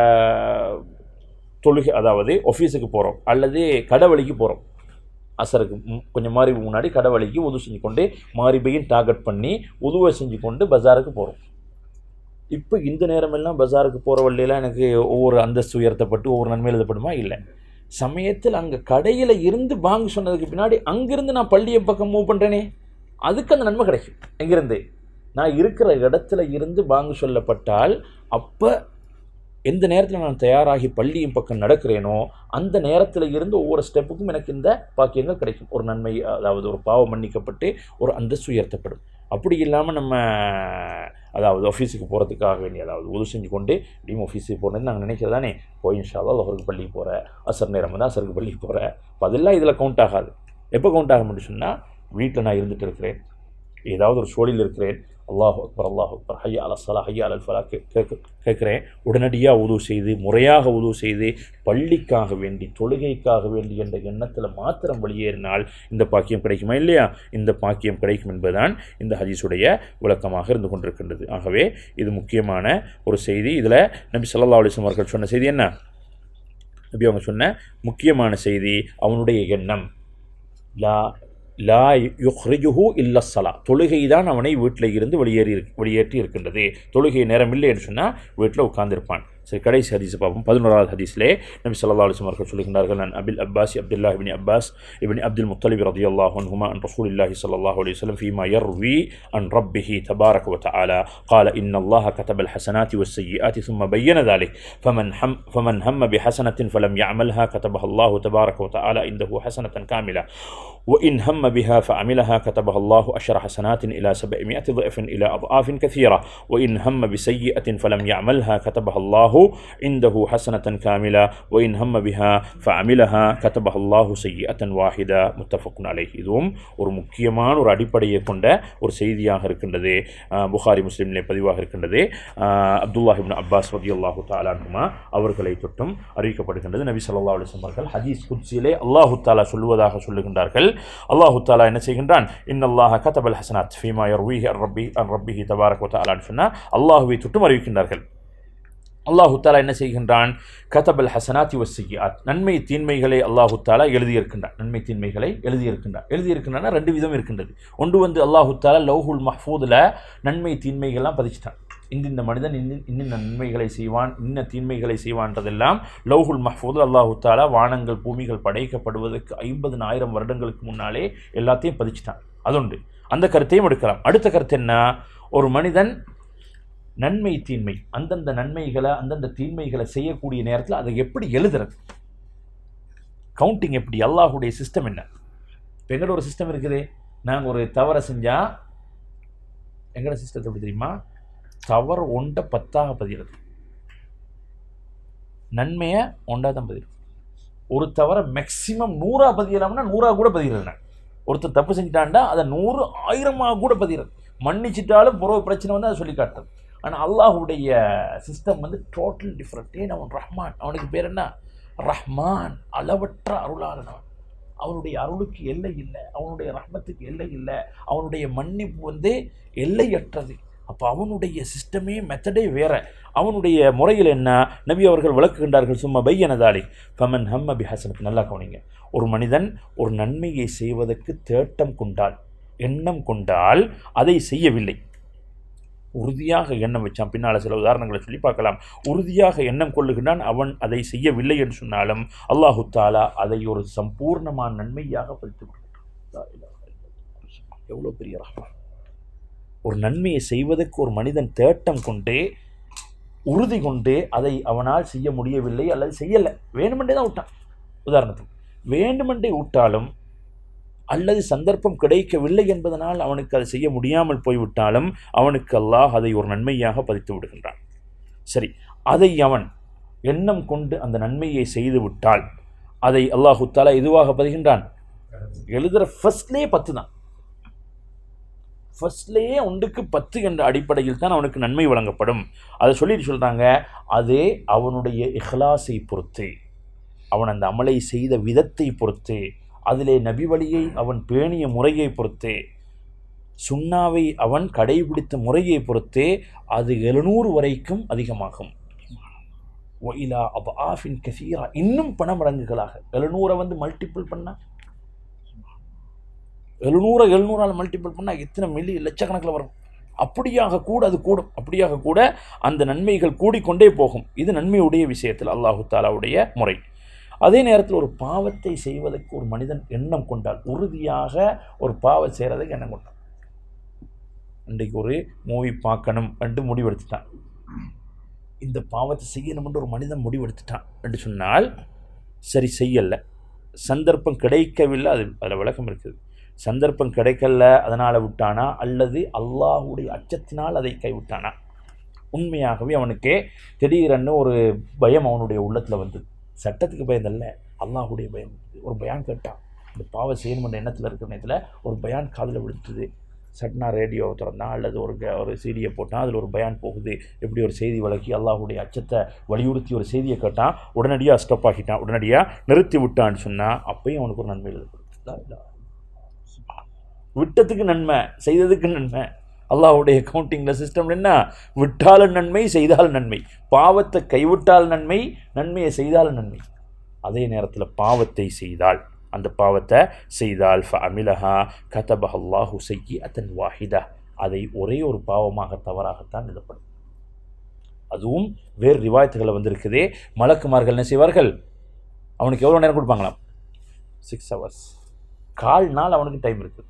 தொழுகை அதாவது ஆஃபீஸுக்கு போகிறோம் அல்லது கடவழிக்கு போகிறோம் அசருக்கு ம், கொஞ்சம் மாறி முன்னாடி கடவழிக்கு உது செஞ்சு கொண்டு மாரிபையும் டார்கெட் பண்ணி உதுவை செஞ்சு கொண்டு பஜாருக்கு போகிறோம் இப்போ இந்த நேரமெல்லாம் பஜாருக்கு போகிற வழியெல்லாம் எனக்கு ஒவ்வொரு அந்தஸ்து உயர்த்தப்பட்டு ஒவ்வொரு நன்மை எழுதப்படுமா இல்லை சமயத்தில் அங்கே கடையில் இருந்து பாங்கு சொன்னதுக்கு பின்னாடி அங்கிருந்து நான் பள்ளியை பக்கம் மூவ் பண்ணுறேனே அதுக்கு அந்த நன்மை கிடைக்கும் எங்கிருந்து நான் இருக்கிற இடத்துல இருந்து பாங்கு சொல்லப்பட்டால் அப்போ எந்த நேரத்தில் நான் தயாராகி பள்ளியின் பக்கம் நடக்கிறேனோ அந்த நேரத்தில் இருந்து ஒவ்வொரு ஸ்டெப்புக்கும் எனக்கு இந்த பாக்கியங்கள் கிடைக்கும் ஒரு நன்மை அதாவது ஒரு பாவம் மன்னிக்கப்பட்டு ஒரு அந்தஸ்து உயர்த்தப்படும் அப்படி இல்லாமல் நம்ம அதாவது ஆஃபீஸுக்கு போகிறதுக்காக வேண்டிய அதாவது உதவி செஞ்சு கொண்டு இப்படியும் ஆஃபீஸுக்கு போகிறேன்னு நாங்கள் நினைக்கிறதானே போய் இன்ஷால்லா லஹருக்கு பள்ளிக்கு போகிற அசர் நேரம் வந்து அசருக்கு பள்ளிக்கு போகிற அப்போ அதெல்லாம் இதில் கவுண்ட் ஆகாது எப்போ கவுண்ட் ஆக முடியும் சொன்னால் வீட்டில் நான் இருந்துட்டு இருக்கிறேன் ஏதாவது ஒரு சூழலில் இருக்கிறேன் அல்லாஹ் அக்பர் அல்லாஹ் அக்பர் ஹையா அல சலா ஹையா அல் ஃபலா கேட்க கேட்குறேன் உடனடியாக உதவு செய்து முறையாக உதவு செய்து பள்ளிக்காக வேண்டி தொழுகைக்காக வேண்டி என்ற எண்ணத்தில் மாத்திரம் வெளியேறினால் இந்த பாக்கியம் கிடைக்குமா இல்லையா இந்த பாக்கியம் கிடைக்கும் என்பதுதான் இந்த ஹதீஸுடைய விளக்கமாக இருந்து கொண்டிருக்கின்றது ஆகவே இது முக்கியமான ஒரு செய்தி இதில் நபி ஸல்லல்லாஹு அலைஹி வஸல்லம் அவர்கள் சொன்ன செய்தி என்ன நபி அவங்க சொன்ன முக்கியமான செய்தி அவனுடைய எண்ணம் லா லா யுஹ்ரிஜுஹு இல்ல ஸலா தொழுகை தான் அவனை வீட்டில் இருந்து வெளியேறி இருக்கு வெளியேற்றி இருக்கின்றது தொழுகை நேரம் இல்லை என்று சொன்னால் வீட்டில் உட்கார்ந்திருப்பான் சரி கடைசி ஹதீஸ் பார்ப்போம் பதினோராவது ஹதீஸ்லே நபி ஸல்லல்லாஹு அலைஹி வஸல்லம் அவர்கள் சொல்லுகின்றார்கள் நான் அபில் அப்பாஸ் அப்துல்லா இப்னி அப்பாஸ் இப்னி அப்துல் முத்தலிப் ரதியல்லாஹு அன்ஹுமா அன் ரசூலில்லாஹி ஸல்லல்லாஹு அலைஹி வஸல்லம் ஃபீமா யர்வி அன் ரப்பிஹி தபாரக வ தஆலா قال إن الله كتب الحسنات والسيئات ثم بين ذلك فمن هم فمن هم بحسنة فلم يعملها كتبها الله تبارك وتعالى عنده حسنة كاملة وإن هم بها فعملها كتبها الله أشر حسنات إلى سبعمائة ضعف إلى أضعاف كثيرة وإن هم بسيئة فلم يعملها كتبها الله عنده حسنة كاملة وإن هم بها فعملها كتبها الله سيئة واحدة متفق عليه இதுவும் ஒரு முக்கியமான ஒரு அடிப்படையை கொண்ட ஒரு செய்தியாக இருக்கின்றது ஆஹ் புகாரி முஸ்லிமிலே பதிவாக இருக்கின்றது ஆஹ் அப்துல்லாஹ் இப்னு அப்பாஸ் ரதியல்லாஹு தாலானுமா அவர்களை தொட்டும் அறிவிக்கப்படுகின்றது நபி ஸல்லல்லாஹு அலைஹி வஸல்லம் அவர்கள் ஹதீஸ் குத்ஸிலே அல்லாஹு தாலா சொல்லுவதாக சொல்லுகின்றார்கள் அல்லாஹு தாலா என்ன செய்கின்றான் இன்னல்லாஹ கதபல் ஹசனாத் ஃபீமா யர்வீஹி அன் ரப்பி அன் ரப்பிஹி தபாரக் வ தஆலான்னு சொன்னால் அல்லாஹுவை தொட்டும் அறிவிக்கின்றார்கள் அல்லாஹு தாலா என்ன செய்கின்றான் கதபல் ஹசனாத்தி வசியாத் நன்மை தீன்மைகளை அல்லாஹு தாலா எழுதியிருக்கின்றான் நன்மை தீன்மைகளை எழுதியிருக்கின்றான் எழுதியிருக்கின்றான்னா ரெண்டு விதம் இருக்கின்றது ஒன்று வந்து அல்லாஹு தாலா லவ்ஹுல் மஹ்ஃபூதில் நன்மை தீன்மைகள்லாம் பதிச்சிட்டான் இந்த இந்த மனிதன் இன்னும் இன்னும் நன்மைகளை செய்வான் இன்ன தீன்மைகளை செய்வான்றதெல்லாம் லவ்ஹுல் மஹ்ஃபூதில் அல்லாஹு தாலா வானங்கள் பூமிகள் படைக்கப்படுவதற்கு ஐம்பது ஆயிரம் வருடங்களுக்கு முன்னாலே எல்லாத்தையும் பதிச்சிட்டான் அதுண்டு அந்த கருத்தையும் எடுக்கலாம் அடுத்த கருத்து என்ன ஒரு மனிதன் நன்மை தீன்மை அந்தந்த நன்மைகளை அந்தந்த தீன்மைகளை செய்யக்கூடிய நேரத்தில் அதை எப்படி எழுதுறது கவுண்டிங் எப்படி அல்லாஹுடைய சிஸ்டம் என்ன இப்போ எங்கட ஒரு சிஸ்டம் இருக்குது நாங்கள் ஒரு தவறை செஞ்சால் எங்கட சிஸ்டத்தை எப்படி தெரியுமா தவறு ஒன்றை பத்தாக பதிகிறது நன்மையை ஒன்றா தான் பதிகிறது ஒரு தவறை மேக்சிமம் நூறாக பதியலாம்னா நூறாக கூட பதிகிறது நான் ஒருத்தர் தப்பு செஞ்சிட்டான்டா அதை நூறு ஆயிரமாக கூட பதிகிறது மன்னிச்சிட்டாலும் புறவு பிரச்சனை வந்து அதை சொல்லி காட்டுறது ஆனால் அல்லாஹுடைய சிஸ்டம் வந்து டோட்டல் டிஃப்ரெண்ட் ஏன் அவன் ரஹ்மான் அவனுக்கு பேர் என்ன ரஹ்மான் அளவற்ற அருளாளன் அவன் அவனுடைய அருளுக்கு எல்லை இல்லை அவனுடைய ரஹ்மத்துக்கு எல்லை இல்லை அவனுடைய மன்னிப்பு வந்து எல்லையற்றது அப்போ அவனுடைய சிஸ்டமே மெத்தடே வேற அவனுடைய முறையில் என்ன நபி அவர்கள் விளக்குகின்றார்கள் சும்மா பையனதாலி ஃபமன் ஹம்ம பி ஹசனத் நல்லா கவனிங்க ஒரு மனிதன் ஒரு நன்மையை செய்வதற்கு தேட்டம் கொண்டால் எண்ணம் கொண்டால் அதை செய்யவில்லை உறுதியாக எண்ணம் வச்சான் பின்னால் சில உதாரணங்களை சொல்லி பார்க்கலாம் உறுதியாக எண்ணம் கொள்ளுகின்றான் அவன் அதை செய்யவில்லை என்று சொன்னாலும் அல்லாஹு தாலா அதை ஒரு சம்பூர்ணமான நன்மையாக பதித்து விடுகிறான் எவ்வளோ பெரிய ரஹ்மான் ஒரு நன்மையை செய்வதற்கு ஒரு மனிதன் தேட்டம் கொண்டே உறுதி கொண்டு அதை அவனால் செய்ய முடியவில்லை அல்லது செய்யலை வேணுமென்றே தான் விட்டான் உதாரணத்துக்கு வேண்டுமென்றே விட்டாலும் அல்லது சந்தர்ப்பம் கிடைக்கவில்லை என்பதனால் அவனுக்கு அதை செய்ய முடியாமல் போய்விட்டாலும் அவனுக்கு அல்லாஹ் அதை ஒரு நன்மையாக பதித்து விடுகின்றான் சரி அதை அவன் எண்ணம் கொண்டு அந்த நன்மையை செய்து விட்டால் அதை அல்லாஹு தாலா எதுவாக பதிகின்றான் எழுதுகிற ஃபர்ஸ்ட்லேயே பத்து தான் ஃபர்ஸ்ட்லேயே ஒன்றுக்கு பத்து என்ற அடிப்படையில் தான் அவனுக்கு நன்மை வழங்கப்படும் அதை சொல்லிட்டு சொல்கிறாங்க அது அவனுடைய இஹ்லாஸை பொறுத்து அவன் அந்த அமலை செய்த விதத்தை பொறுத்து அதிலே நபி வழியை அவன் பேணிய முறையை பொறுத்து சுண்ணாவை அவன் கடைபிடித்த முறையை பொறுத்தே அது எழுநூறு வரைக்கும் அதிகமாகும் ஒயிலா அப் ஆஃபின் கசீரா இன்னும் பண மடங்குகளாக எழுநூறை வந்து மல்டிபிள் பண்ணால் எழுநூறை எழுநூறால் மல்டிபிள் பண்ணால் எத்தனை மில்லி லட்சக்கணக்கில் வரும் அப்படியாக கூட அது கூடும் அப்படியாக கூட அந்த நன்மைகள் கூடிக்கொண்டே போகும் இது நன்மையுடைய விஷயத்தில் அல்லாஹு தாலாவுடைய முறை அதே நேரத்தில் ஒரு பாவத்தை செய்வதற்கு ஒரு மனிதன் எண்ணம் கொண்டால் உறுதியாக ஒரு பாவம் செய்கிறதுக்கு எண்ணம் கொண்டான் இன்றைக்கு ஒரு மூவி பார்க்கணும் என்று முடிவெடுத்துட்டான் இந்த பாவத்தை செய்யணும்னு ஒரு மனிதன் முடிவெடுத்துட்டான் என்று சொன்னால் சரி செய்யலை சந்தர்ப்பம் கிடைக்கவில்லை அது அதில் விளக்கம் இருக்குது சந்தர்ப்பம் கிடைக்கல அதனால் விட்டானா அல்லது அல்லாஹுடைய அச்சத்தினால் அதை கைவிட்டானா உண்மையாகவே அவனுக்கே திடீரென்னு ஒரு பயம் அவனுடைய உள்ளத்தில் வந்தது சட்டத்துக்கு பயந்தல்ல அல்லாஹுடைய பயம் ஒரு பயான் கேட்டான் இந்த பாவம் செய்யணுமென்ற எண்ணத்தில் இருக்கிற நேரத்தில் ஒரு பயான் காதில் விழுத்துது சட்னா ரேடியோ திறந்தான் அல்லது ஒரு க- ஒரு செய்தியை போட்டான் அதில் ஒரு பயான் போகுது எப்படி ஒரு செய்தி விளக்கி அல்லாஹுடைய அச்சத்தை வலியுறுத்தி ஒரு செய்தியை கேட்டான் உடனடியாக ஸ்டாப் ஆக்கிட்டான் உடனடியாக நிறுத்தி விட்டான்னு சொன்னால் அப்பயும் அவனுக்கு ஒரு நன்மை எழுதப்படுது விட்டதுக்கு நன்மை செய்ததுக்கு நன்மை அல்லாஹ்வுடைய கவுண்டிங்கில் சிஸ்டம் என்ன விட்டாலும் நன்மை செய்தால் நன்மை பாவத்தை கைவிட்டால் நன்மை நன்மையை செய்தால் நன்மை அதே நேரத்தில் பாவத்தை செய்தால் அந்த பாவத்தை செய்தால் ஃப அமிலஹா கதபஹ் அல்லாஹு செய்யி அதன் வாஹிதா அதை ஒரே ஒரு பாவமாக தவறாகத்தான் எழுதப்படும் அதுவும் வேறு ரிவாயத்துகளை வந்திருக்குதே மலக்குமார்கள் என்ன செய்வார்கள் அவனுக்கு எவ்வளோ நேரம் கொடுப்பாங்களாம் சிக்ஸ் ஹவர்ஸ் கால் நாள் அவனுக்கு டைம் இருக்குது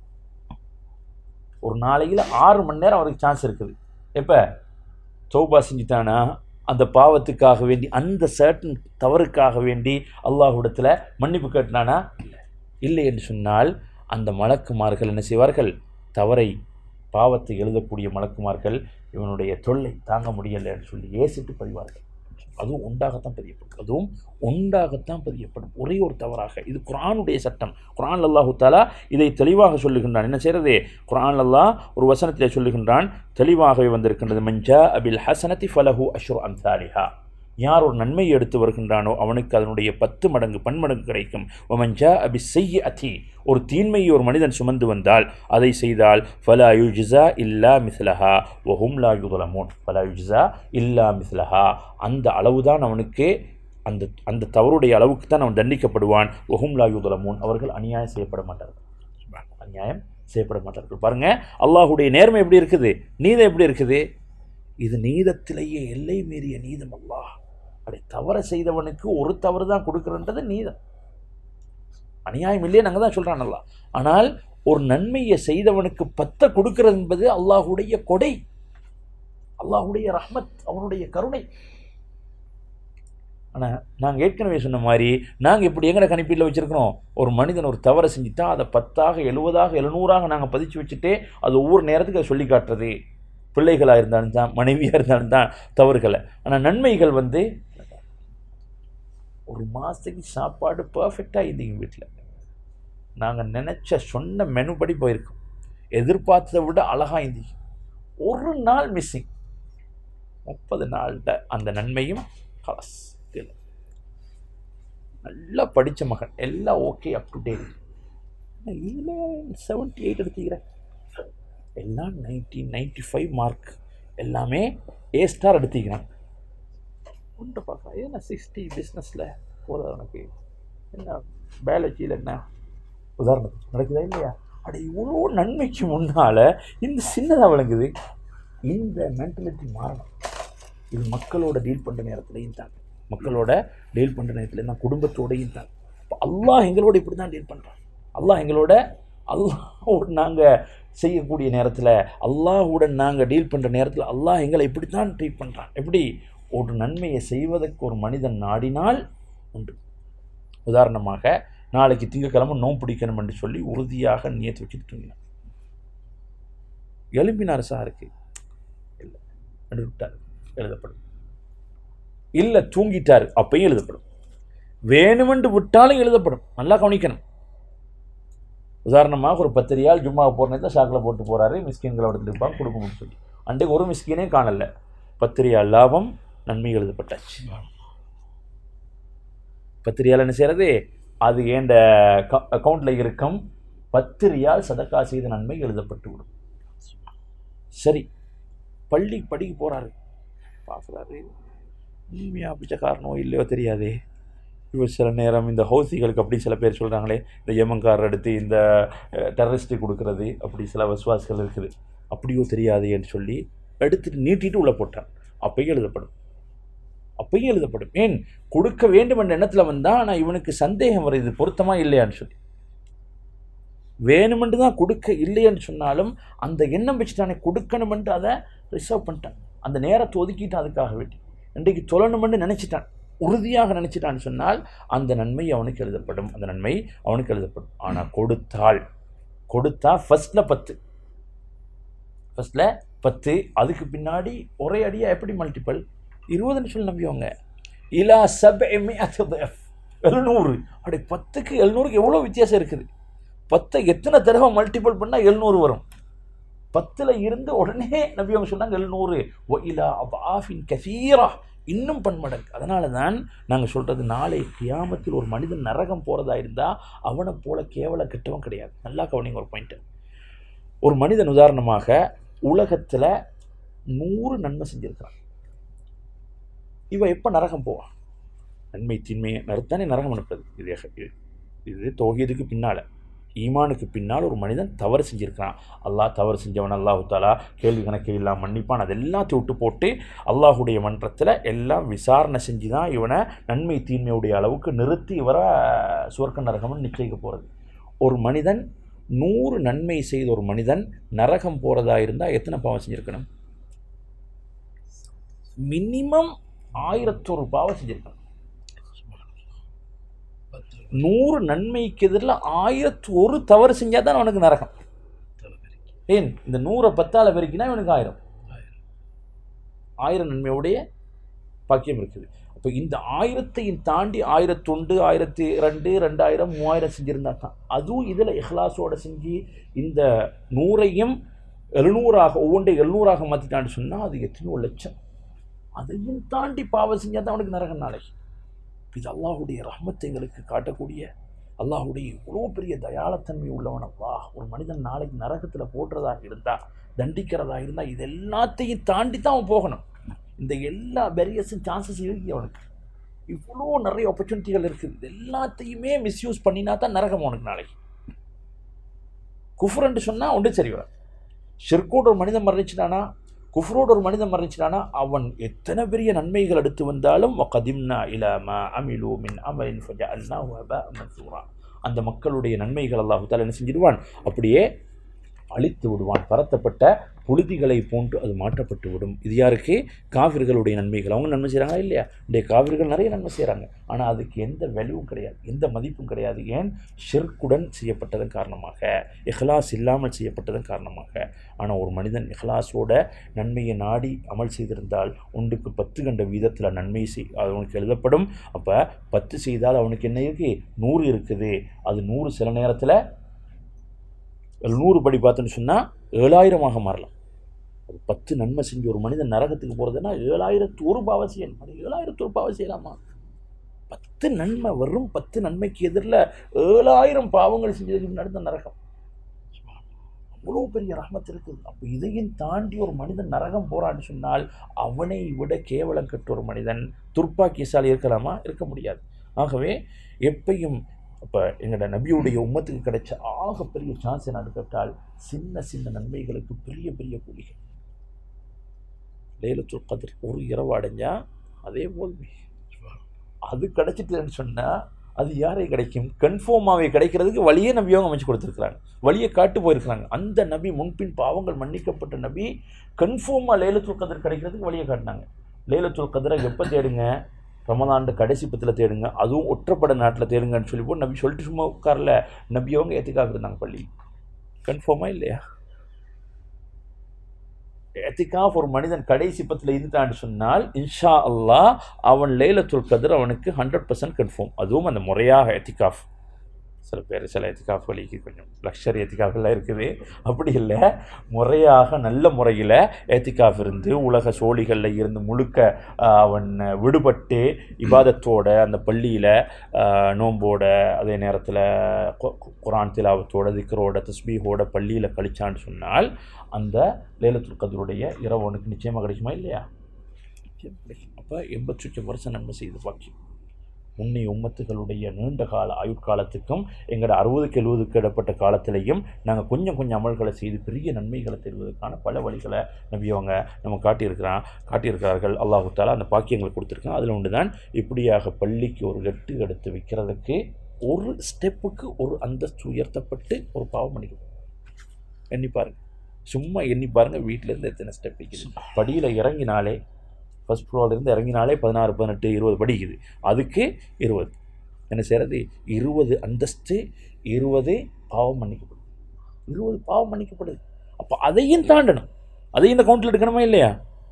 ஒரு நாளையில் ஆறு மணி நேரம் அவருக்கு சான்ஸ் இருக்குது எப்போ தௌபா செஞ்சுட்டானா அந்த பாவத்துக்காக வேண்டி அந்த சர்டன் தவறுக்காக வேண்டி அல்லாஹ்விடத்தில் மன்னிப்பு கேட்டினானா இல்லை என்று சொன்னால் அந்த மலக்குமார்கள் என்ன செய்வார்கள் தவறை பாவத்தை எழுதக்கூடிய மலக்குமார்கள் இவனுடைய தொல்லை தாங்க முடியலை என்று சொல்லி ஏசிட்டு பதிவார்கள் அதுவும் உண்டாகத்தான் பதியப்படும் அதுவும் உண்டாகத்தான் பதியப்படும் ஒரே ஒரு தவறாக இது குரானுடைய சட்டம் குரான் அல்லாஹு தாலா இதை தெளிவாக சொல்லுகின்றான் என்ன செய்கிறது குரான் அல்லாஹ் ஒரு வசனத்திலே சொல்லுகின்றான் தெளிவாகவே வந்திருக்கின்றது மஞ்சா அபில் ஹசனத்தி ஃபலஹு அஷ்ரு அம்சாலிஹா யார் ஒரு நன்மையை எடுத்து வருகின்றானோ அவனுக்கு அதனுடைய பத்து மடங்கு பன்மடங்கு கிடைக்கும் ஒமஞ்சா அபி செய்ய அதி ஒரு தீன்மையை ஒரு மனிதன் சுமந்து வந்தால் அதை செய்தால் ஃபலா யுஜிசா இல்லா மிஸ்லஹா ஒஹும் லா யுதலமோன் ஃபலா யுஜிசா இல்லா மிஸ்லஹா அந்த அளவுதான் அவனுக்கு அந்த அந்த தவறுடைய அளவுக்கு தான் அவன் தண்டிக்கப்படுவான் ஒஹும் லா யுதலமோன் அவர்கள் அநியாயம் செய்யப்பட மாட்டார்கள் அநியாயம் செய்யப்பட மாட்டார்கள் பாருங்க அல்லாஹுடைய நேர்மை எப்படி இருக்குது நீதம் எப்படி இருக்குது இது நீதத்திலேயே எல்லை மீறிய நீதம் அல்லாஹ் அப்படி தவற செய்தவனுக்கு ஒரு தவறு தான் கொடுக்குறன்றது நீதம் அநியாயம் இல்லையே நாங்கள் தான் சொல்கிறான் அல்லாஹ் ஆனால் ஒரு நன்மையை செய்தவனுக்கு பத்தை கொடுக்கிறது என்பது அல்லாஹுடைய கொடை அல்லாஹுடைய ரஹ்மத் அவனுடைய கருணை ஆனால் நாங்கள் ஏற்கனவே சொன்ன மாதிரி நாங்கள் இப்படி எங்கட கணிப்பீட்டில் வச்சுருக்கிறோம் ஒரு மனிதன் ஒரு தவறை செஞ்சுட்டா அதை பத்தாக எழுபதாக எழுநூறாக நாங்கள் பதிச்சு வச்சுட்டு அது ஒவ்வொரு நேரத்துக்கு அதை சொல்லி காட்டுறது பிள்ளைகளாக இருந்தாலும் தான் மனைவியாக இருந்தாலும் தான் தவறுகளை ஆனால் நன்மைகள் வந்து ஒரு மாதத்துக்கு சாப்பாடு பர்ஃபெக்டாக இருந்தீங்க வீட்டில் நாங்கள் நினச்ச சொன்ன மெனு படி போயிருக்கோம் எதிர்பார்த்ததை விட அழகாக இருந்தீங்க ஒரு நாள் மிஸ்ஸிங் முப்பது நாள்கிட்ட அந்த நன்மையும் கலஸ் இல்லை நல்லா படித்த மகன் எல்லாம் ஓகே அப் டு டேட் இதில் செவன்ட்டி எயிட் எடுத்துக்கிறேன் எல்லாம் நைன்டி நைன்ட்டி ஃபைவ் மார்க் எல்லாமே ஏ ஸ்டார் எடுத்துக்கிறேன் ஒன்று பார்க்கலாம் ஏன்னா சிக்ஸ்டி பிஸ்னஸில் போகிறது உனக்கு என்ன பயாலஜியில் என்ன உதாரணத்துக்கு நடக்குதா இல்லையா அட இவ்வளோ நன்மைக்கு முன்னால் இந்த சின்னதாக விளங்குது இந்த மென்டலிட்டி மாறணும் இது மக்களோட டீல் பண்ணுற நேரத்துலையும் தான் மக்களோட டீல் பண்ணுற நேரத்தில் நான் குடும்பத்தோடையும் தான் இப்போ அல்லாஹ் எங்களோட இப்படி தான் டீல் பண்ணுறான் அல்லாஹ் எங்களோட அல்லாஹோடு நாங்கள் செய்யக்கூடிய நேரத்தில் அல்லாஹுடன் நாங்கள் டீல் பண்ணுற நேரத்தில் அல்லாஹ் எங்களை இப்படி தான் ட்ரீட் பண்ணுறான் எப்படி ஒரு நன்மையை செய்வதற்கு ஒரு மனிதன் நாடினால் உண்டு உதாரணமாக நாளைக்கு திங்கக்கிழமை நோம் பிடிக்கணும் என்று சொல்லி உறுதியாக நியத்து வச்சுட்டு தூங்கினார் எலும்பினார் சாருக்கு இல்லை என்று விட்டார் எழுதப்படும் இல்லை தூங்கிட்டார் அப்பையும் எழுதப்படும் வேணுமென்று விட்டாலும் எழுதப்படும் நல்லா கவனிக்கணும் உதாரணமாக ஒரு பத்து ரியால் ஜும்மா போகிற நேரத்தில் ஷாக்கில் போட்டு போகிறாரு மிஸ்கின்களை எடுத்துட்டு இருப்பாங்க கொடுக்கணும்னு சொல்லி அன்றைக்கு ஒரு மிஸ்கினே காணல பத்து ரியால் லாபம் நன்மை எழுதப்பட்டாச்சு பத்து ரியால் என்ன செய்கிறது அது ஏண்ட அக்கௌண்ட்டில் இருக்கும் பத்து ரியால் சதக்கா செய்த நன்மை எழுதப்பட்டு விடும் சரி பள்ளி படிக்க போகிறாரு பார்க்குறாரு உண்மையாக பிச்சைக்காரனோ இல்லையோ தெரியாதே இவர் சில நேரம் இந்த ஹவுசிகளுக்கு அப்படி சில பேர் சொல்கிறாங்களே இந்த எமங்கார் எடுத்து இந்த டெரரிஸ்ட்டு கொடுக்கறது அப்படி சில விசுவாசிகள் இருக்குது அப்படியோ தெரியாதேன்னு சொல்லி எடுத்துட்டு நீட்டிட்டு உள்ளே போட்டான் அப்பையும் எழுதப்படும் அப்பையும் எழுதப்படும் ஏன் கொடுக்க வேண்டும் என்ற எண்ணத்தில் வந்தால் ஆனால் இவனுக்கு சந்தேகம் வருது பொருத்தமா இல்லையான்னு சொல்லி வேணுமென்று தான் கொடுக்க இல்லைன்னு சொன்னாலும் அந்த எண்ணம் வச்சுட்டானே கொடுக்கணுமென்று அதை ரிசர்வ் பண்ணிட்டான் அந்த நேரத்தை ஒதுக்கிட்டான் அதுக்காக வேண்டி இன்றைக்கு தொழணுமென்று நினச்சிட்டான் உறுதியாக நினச்சிட்டான்னு சொன்னால் அந்த நன்மை அவனுக்கு எழுதப்படும் அந்த நன்மை அவனுக்கு எழுதப்படும் ஆனால் கொடுத்தால் கொடுத்தா ஃபஸ்ட்டில் பத்து ஃபஸ்ட்டில் பத்து அதுக்கு பின்னாடி ஒரே அடியாக எப்படி மல்டிபிள் இருபதுன்னு சொல்லி நம்பியவங்க இலா சப் எழுநூறு அப்படி பத்துக்கு எழுநூறுக்கு எவ்வளோ வித்தியாசம் இருக்குது பத்தை எத்தனை தடவை மல்டிபிள் பண்ணால் எழுநூறு வரும் பத்தில் இருந்து உடனே நபி அவங்க சொன்னாங்க எழுநூறு ஒ இலா ஆஃபின் கசீரா இன்னும் பன்மடங்கு அதனால தான் நாங்கள் சொல்கிறது நாளை கியாமத்தில் ஒரு மனிதன் நரகம் போகிறதா இருந்தால் அவனை போல கேவல கெட்டவன் கிடையாது நல்லா கவனிங்க ஒரு பாயிண்ட்டு ஒரு மனிதன் உதாரணமாக உலகத்தில் நூறு நன்மை செஞ்சுருக்கிறான் இவன் எப்போ நரகம் போவான் நன்மை தீன்மையை நறுத்தானே நரகம் அனுப்புறது இது இது தோகியதுக்கு பின்னால் ஈமானுக்கு பின்னால் ஒரு மனிதன் தவறு செஞ்சுருக்கிறான் அல்லாஹ் தவறு செஞ்சவன் அல்லாஹு தாலா கேள்வி கணக்கே இல்லாமல் மன்னிப்பான் அது எல்லாத்தையும் விட்டு போட்டு அல்லாஹுடைய மன்றத்தில் எல்லாம் விசாரணை செஞ்சு தான் இவனை நன்மை தீன்மையுடைய அளவுக்கு நிறுத்தி இவரை சுவர்க்க நரகம்னு நிச்சயிக்க போகிறது ஒரு மனிதன் நூறு நன்மை செய்த ஒரு மனிதன் நரகம் போகிறதா இருந்தால் எத்தனை பாவம் செஞ்சுருக்கணும் மினிமம் ஆயிரத்தொரு பாவம் செஞ்சுருக்கணும் நூறு நன்மைக்கு எதிரில் ஆயிரத்து ஒரு தவறு செஞ்சால் தான் அவனுக்கு நரகம் ஏன் இந்த நூறை பத்தால் பெருக்கினா இவனுக்கு ஆயிரம் ஆயிரம் நன்மையுடைய பாக்கியம் இருக்குது இப்போ இந்த ஆயிரத்தையும் தாண்டி ஆயிரத்தொண்டு ஆயிரத்தி ரெண்டு ரெண்டாயிரம் மூவாயிரம் செஞ்சுருந்தா தான் அதுவும் இதில் இஹ்லாஸோட செஞ்சு இந்த நூறையும் எழுநூறாக ஒவ்வொன்றை எழுநூறாக மாற்றிட்டான்னு சொன்னால் அது எத்தனையோ லட்சம் அதையும் தாண்டி பாவம் செஞ்சால் தான் அவனுக்கு நரக நாளை இது அல்லாஹுடைய ரஹ்மத்தை எங்களுக்கு காட்டக்கூடிய அல்லாஹுடைய இவ்வளோ பெரிய தயாளத்தன்மை உள்ளவன் அல்லா ஒரு மனிதன் நாளைக்கு நரகத்தில் போடுறதாக இருந்தால் தண்டிக்கிறதா இருந்தால் இது எல்லாத்தையும் தாண்டி தான் அவன் போகணும் இந்த எல்லா பெரியஸும் சான்சஸ் இருக்கு அவனுக்கு இவ்வளோ நிறைய ஆப்பர்ச்சுனிட்டிகள் இருக்குது இது எல்லாத்தையுமே மிஸ்யூஸ் பண்ணினா தான் நரகம் அவனுக்கு நாளைக்கு குஃப்ரன்ட்டு சொன்னால் ஒன்று சரி வரும் ஷிர்கோட ஒரு மனிதன் மரணிச்சிட்டானா குஃப்ரோட ஒரு மனிதன் மரணிச்சிட்டானா அவன் எத்தனை பெரிய நன்மைகள் எடுத்து வந்தாலும் கதிம்னா இலாமா அமிலு மின் அமலின் ஃபஜஅல்னா வபா மன்சூரா அந்த மக்களுடைய நன்மைகள் அல்லாஹு தாலா என்ன செஞ்சிடுவான் அப்படியே அழித்து விடுவான் பரத்தப்பட்ட புழுதிகளை போன்று அது மாற்றப்பட்டு விடும் இது யாருக்கு காவிர்களுடைய நன்மைகள் அவங்க நன்மை செய்கிறாங்களா இல்லையா இன்றைய காவிர்கள் நிறைய நன்மை செய்கிறாங்க ஆனால் அதுக்கு எந்த வேல்யூவும் கிடையாது எந்த மதிப்பும் கிடையாது ஏன் ஷிர்குடன் செய்யப்பட்டதன் காரணமாக இஹ்லாஸ் இல்லாமல் செய்யப்பட்டதன் காரணமாக ஆனால் ஒரு மனிதன் இஹ்லாஸோட நன்மையை நாடி அமல் செய்திருந்தால் ஒன்றுக்கு பத்து கண்ட வீதத்தில் நன்மை செய் அது அவனுக்கு எழுதப்படும் அப்போ பத்து செய்தால் அவனுக்கு என்ன இருக்குது நூறு இருக்குது அது நூறு சில நேரத்தில் நூறு படி பார்த்தோன்னு சொன்னால் ஏழாயிரமாக மாறலாம் ஒரு பத்து நன்மை செஞ்சு ஒரு மனிதன் நரகத்துக்கு போகிறதுனா ஏழாயிரத்து ஒரு பாவ செய்யணும் அது ஏழாயிரத்து ஒரு பாவ செய்யலாமா பத்து நன்மை வெறும் பத்து நன்மைக்கு எதிரில் ஏழாயிரம் பாவங்கள் செஞ்சதுக்கு நடந்த நரகம் அவ்வளோ பெரிய ரஹமத் இருக்குது அப்போ இதையும் தாண்டி ஒரு மனிதன் நரகம் போறான்னு சொன்னால் அவனை விட கேவலம் கட்ட ஒரு மனிதன் துர்ப்பாக்கியசாலி இருக்கலாமா இருக்க முடியாது ஆகவே எப்பையும் அப்போ எங்களோட நபியுடைய உம்மத்துக்கு கிடைச்ச ஆகப்பெரிய சான்ஸ் என்னன்னு கேட்டால் சின்ன சின்ன நன்மைகளுக்கு பெரிய பெரிய கூலிகள் லேலத்துல் கதிர் ஒரு இரவு அடைஞ்சா அதே போதுமே அது கிடைச்சிட்டுன்னு சொன்னால் அது யாரை கிடைக்கும் கன்ஃபார்மாகவே கிடைக்கிறதுக்கு வழியே நபியாக அமைச்சு கொடுத்துருக்குறாங்க வழியை காட்டு போயிருக்கிறாங்க அந்த நபி முன்பின் பாவங்கள் மன்னிக்கப்பட்ட நபி கன்ஃபார்மாக லேலத்துல் கதிர் கிடைக்கிறதுக்கு வழியை காட்டினாங்க லேலத்துல் கதிரை எப்போ தேடுங்க ரமதாண்டு கடைசி பத்தில் தேடுங்க அதுவும் ஒற்றப்பட நாட்டில் தேடுங்கன்னு சொல்லி போட்டு நபி சொல்லிட்டு சும்மா உட்காரல நபியவங்க ஏற்றிக்காக இருந்தாங்க பள்ளி கன்ஃபார்மாக இல்லையா எத்திகாஃப் ஒரு மனிதன் கடைசி பத்தில் இருந்துட்டான்னு சொன்னால் இன்ஷா அல்லாஹ் அவன் லைலத்துல் கதிர் அவனுக்கு ஹண்ட்ரட் பர்சன்ட் கன்ஃபார்ம் அதுவும் அந்த முறையாக எத்திகாஃப் சில பேர் சில எத்திகாஃப் வழிக்கு கொஞ்சம் லக்ஷரி எத்திகாஃப்லாம் இருக்குது அப்படி இல்லை முறையாக நல்ல முறையில் ஏத்திகாஃப் இருந்து உலக சோழிகளில் இருந்து முழுக்க ஆஹ், அவன் விடுபட்டு இபாதத்தோட அந்த பள்ளியில் நோம்போட அதே நேரத்தில் குரான் திலாவத்தோட திக்கரோட தஸ்பீஹோட பள்ளியில் கழிச்சான்னு சொன்னால் அந்த லேலத்துல் கதருடைய இரவு அவனுக்கு நிச்சயமாக கிடைக்குமா இல்லையா நிச்சயம் கிடைக்கும் அப்போ எண்பத்தி லட்சம் வருஷம் நன்மை செய்து பாக்கி முன்னைய உம்மத்துகளுடைய நீண்ட கால ஆயுட்காலத்துக்கும் எங்களோட அறுபதுக்கு எழுபதுக்கு இடப்பட்ட காலத்திலையும் நாங்கள் கொஞ்சம் கொஞ்சம் அமல்களை செய்து பெரிய நன்மைகளை பெறுவதற்கான பல வழிகளை நம்பியவங்க நம்ம காட்டியிருக்கிறான் காட்டியிருக்கிறார்கள் அல்லாஹு தாலா அந்த பாக்கியங்களை கொடுத்துருக்கான் அதில் ஒன்று தான் இப்படியாக பள்ளிக்கு ஒரு எட்டு எடுத்து வைக்கிறதுக்கு ஒரு ஸ்டெப்புக்கு ஒரு அந்தஸ்து உயர்த்தப்பட்டு ஒரு பாவம் பண்ணிக்கும் எண்ணி பாருங்க சும்மா எண்ணி பாருங்க வீட்டிலேருந்து எத்தனை ஸ்டெப் வைக்குது படியில் இறங்கினாலே ஃபஸ்ட் ஃப்ளோர்லேருந்து இறங்கினாலே பதினாறு பதினெட்டு இருபது படிக்குது அதுக்கு இருபது என்ன செய்கிறது இருபது அந்தஸ்து இருபது பாவம் மன்னிக்கப்படுது இருபது பாவம் மன்னிக்கப்படுது அப்போ அதையும் தாண்டணும் அதையும் இந்த கவுண்டில் எடுக்கணுமா இல்லையா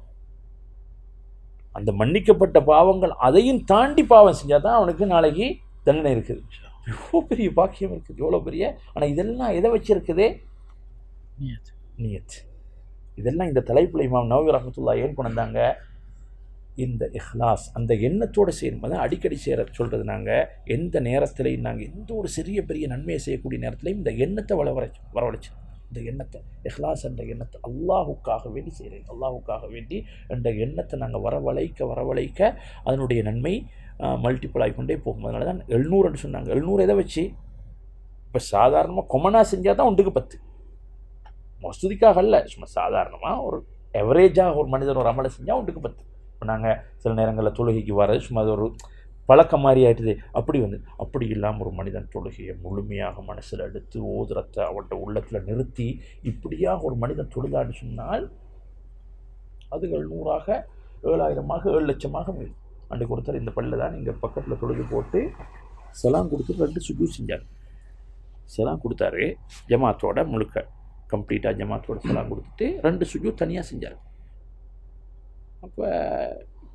அந்த மன்னிக்கப்பட்ட பாவங்கள் அதையும் தாண்டி பாவம் செஞ்சால் தான் அவனுக்கு நாளைக்கு தண்டனை இருக்குது எவ்வளோ பெரிய பாக்கியம் இருக்குது எவ்வளோ பெரிய ஆனால் இதெல்லாம் எதை வச்சிருக்குதே நியத் நியத் இதெல்லாம் இந்த தலைப்புல இமாம் நவவி ரஹமத்துல்லா ஏன் கொண்டு வந்தாங்க இந்த இஹ்லாஸ் அந்த எண்ணத்தோடு செய்யணும் அதான் அடிக்கடி செய்கிற சொல்கிறது நாங்கள் எந்த நேரத்திலையும் நாங்கள் எந்த ஒரு சிறிய பெரிய நன்மையை செய்யக்கூடிய நேரத்திலையும் இந்த எண்ணத்தை வளவரைச்சு வரவழைச்சு இந்த எண்ணத்தை இஹ்லாஸ் என்ற எண்ணத்தை அல்லாஹுக்காக வேண்டி செய்கிறேன் அல்லாஹுக்காக வேண்டி என்ற எண்ணத்தை நாங்கள் வரவழைக்க வரவழைக்க அதனுடைய நன்மை மல்டிபிள் ஆகிக்கொண்டே போகும் அதனால தான் எழுநூறுன்னு சொன்னாங்க எழுநூறு எதை வச்சு இப்போ சாதாரணமாக கொமனாக செஞ்சால் தான் ஒன்றுக்கு பத்து மசூதிக்காக அல்ல சும்மா சாதாரணமாக ஒரு எவரேஜாக ஒரு மனிதர் ஒரு அமலை செஞ்சால் ஒன்றுக்கு பத்து இப்போ நாங்கள் சில நேரங்களில் தொழுகைக்கு வர்றது சும்மா அது ஒரு பழக்கம் மாதிரி ஆயிட்டுது அப்படி வந்து அப்படி இல்லாமல் ஒரு மனிதன் தொழுகையை முழுமையாக மனசில் எடுத்து ஓதுறத்தை அவன்கிட்ட உள்ளத்தில் நிறுத்தி இப்படியாக ஒரு மனிதன் தொழுதான்னு சொன்னால் அதுகள் நூறாக ஏழாயிரமாக ஏழு லட்சமாக மீறும் அன்றைக்கு ஒருத்தர் இந்த பள்ளியில் தான் இங்கே பக்கத்தில் தொழுது போட்டு செலாம் கொடுத்து ரெண்டு சுஜூ செஞ்சார் செலாம் கொடுத்தாரு ஜமாத்தோட முழுக்க கம்ப்ளீட்டாக ஜமாத்தோட செலாம் கொடுத்துட்டு ரெண்டு சுஜூ தனியாக செஞ்சார் அப்போ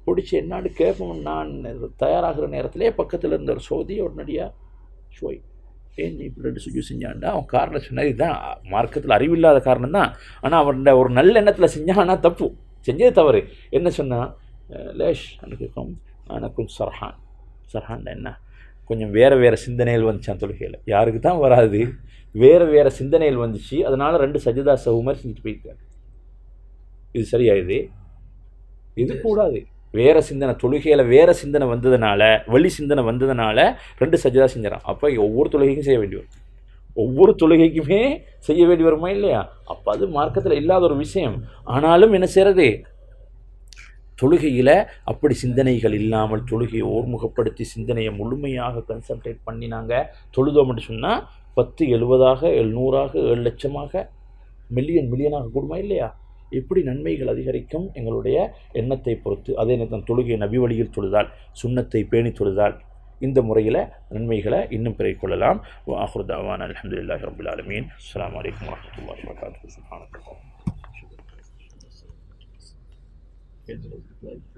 பிடிச்சி என்னான்னு கேட்போம் நான் தயாராகிற நேரத்திலே பக்கத்தில் இருந்த ஒரு சோதி உடனடியாக ஷோய் ஏன் நீ இப்படி ரெண்டு சுஜு செஞ்சான்டா அவன் காரணம் சொன்னது இதுதான் மார்க்கத்தில் அறிவில்லாத காரணம் தான் ஆனால் அவன் ஒரு நல்ல எண்ணத்தில் செஞ்சான்னா தப்பு செஞ்சது தவறு என்ன சொன்னான் அஹ் லேஷ் எனக்கும் எனக்கும் சர்ஹான் சர்ஹான் என்ன கொஞ்சம் வேறு வேறு சிந்தனைகள் வந்துச்சான் தொழுகையில் யாருக்கு தான் வராது வேறு வேறு சிந்தனைகள் வந்துச்சு அதனால் ரெண்டு சஜிதா சவுமர் செஞ்சுட்டு போயிருக்காரு இது சரியா இது இது கூடாது வேற சிந்தனை தொழுகையில் வேற சிந்தனை வந்ததுனால வெளி சிந்தனை வந்ததுனால ரெண்டு சஜிதா செஞ்சிடறான் அப்போ ஒவ்வொரு தொழுகைக்கும் செய்ய வேண்டி வரும் ஒவ்வொரு தொழுகைக்குமே செய்ய வேண்டி வருமா இல்லையா அப்போ அது மார்க்கத்தில் இல்லாத ஒரு விஷயம் ஆனாலும் என்ன செய்கிறது தொழுகையில் அப்படி சிந்தனைகள் இல்லாமல் தொழுகையை ஓர்முகப்படுத்தி சிந்தனையை முழுமையாக கன்சன்ட்ரேட் பண்ணி நாங்கள் தொழுதோம்னு சொன்னால் பத்து எழுபதாக எழுநூறாக ஏழு லட்சமாக மில்லியன் மில்லியனாக கூடுமா இல்லையா எப்படி நன்மைகள் அதிகரிக்கும் எங்களுடைய எண்ணத்தை பொறுத்து அதே நேரத்தில் தொழுகை நபி வழியில் தொழுதால் சுண்ணத்தை பேணி தொழுதால் இந்த முறையில் நன்மைகளை இன்னும் பெருகிக் கொள்ளலாம் வாஹுர்தாவான் அலமதுல்லாஹி ரபுல் ஆலமீன் அஸ்லாம் வலைக்கம் வரமத்துல்லாஹி வபரகாத்துஹு சுப்ஹானல்லாஹ்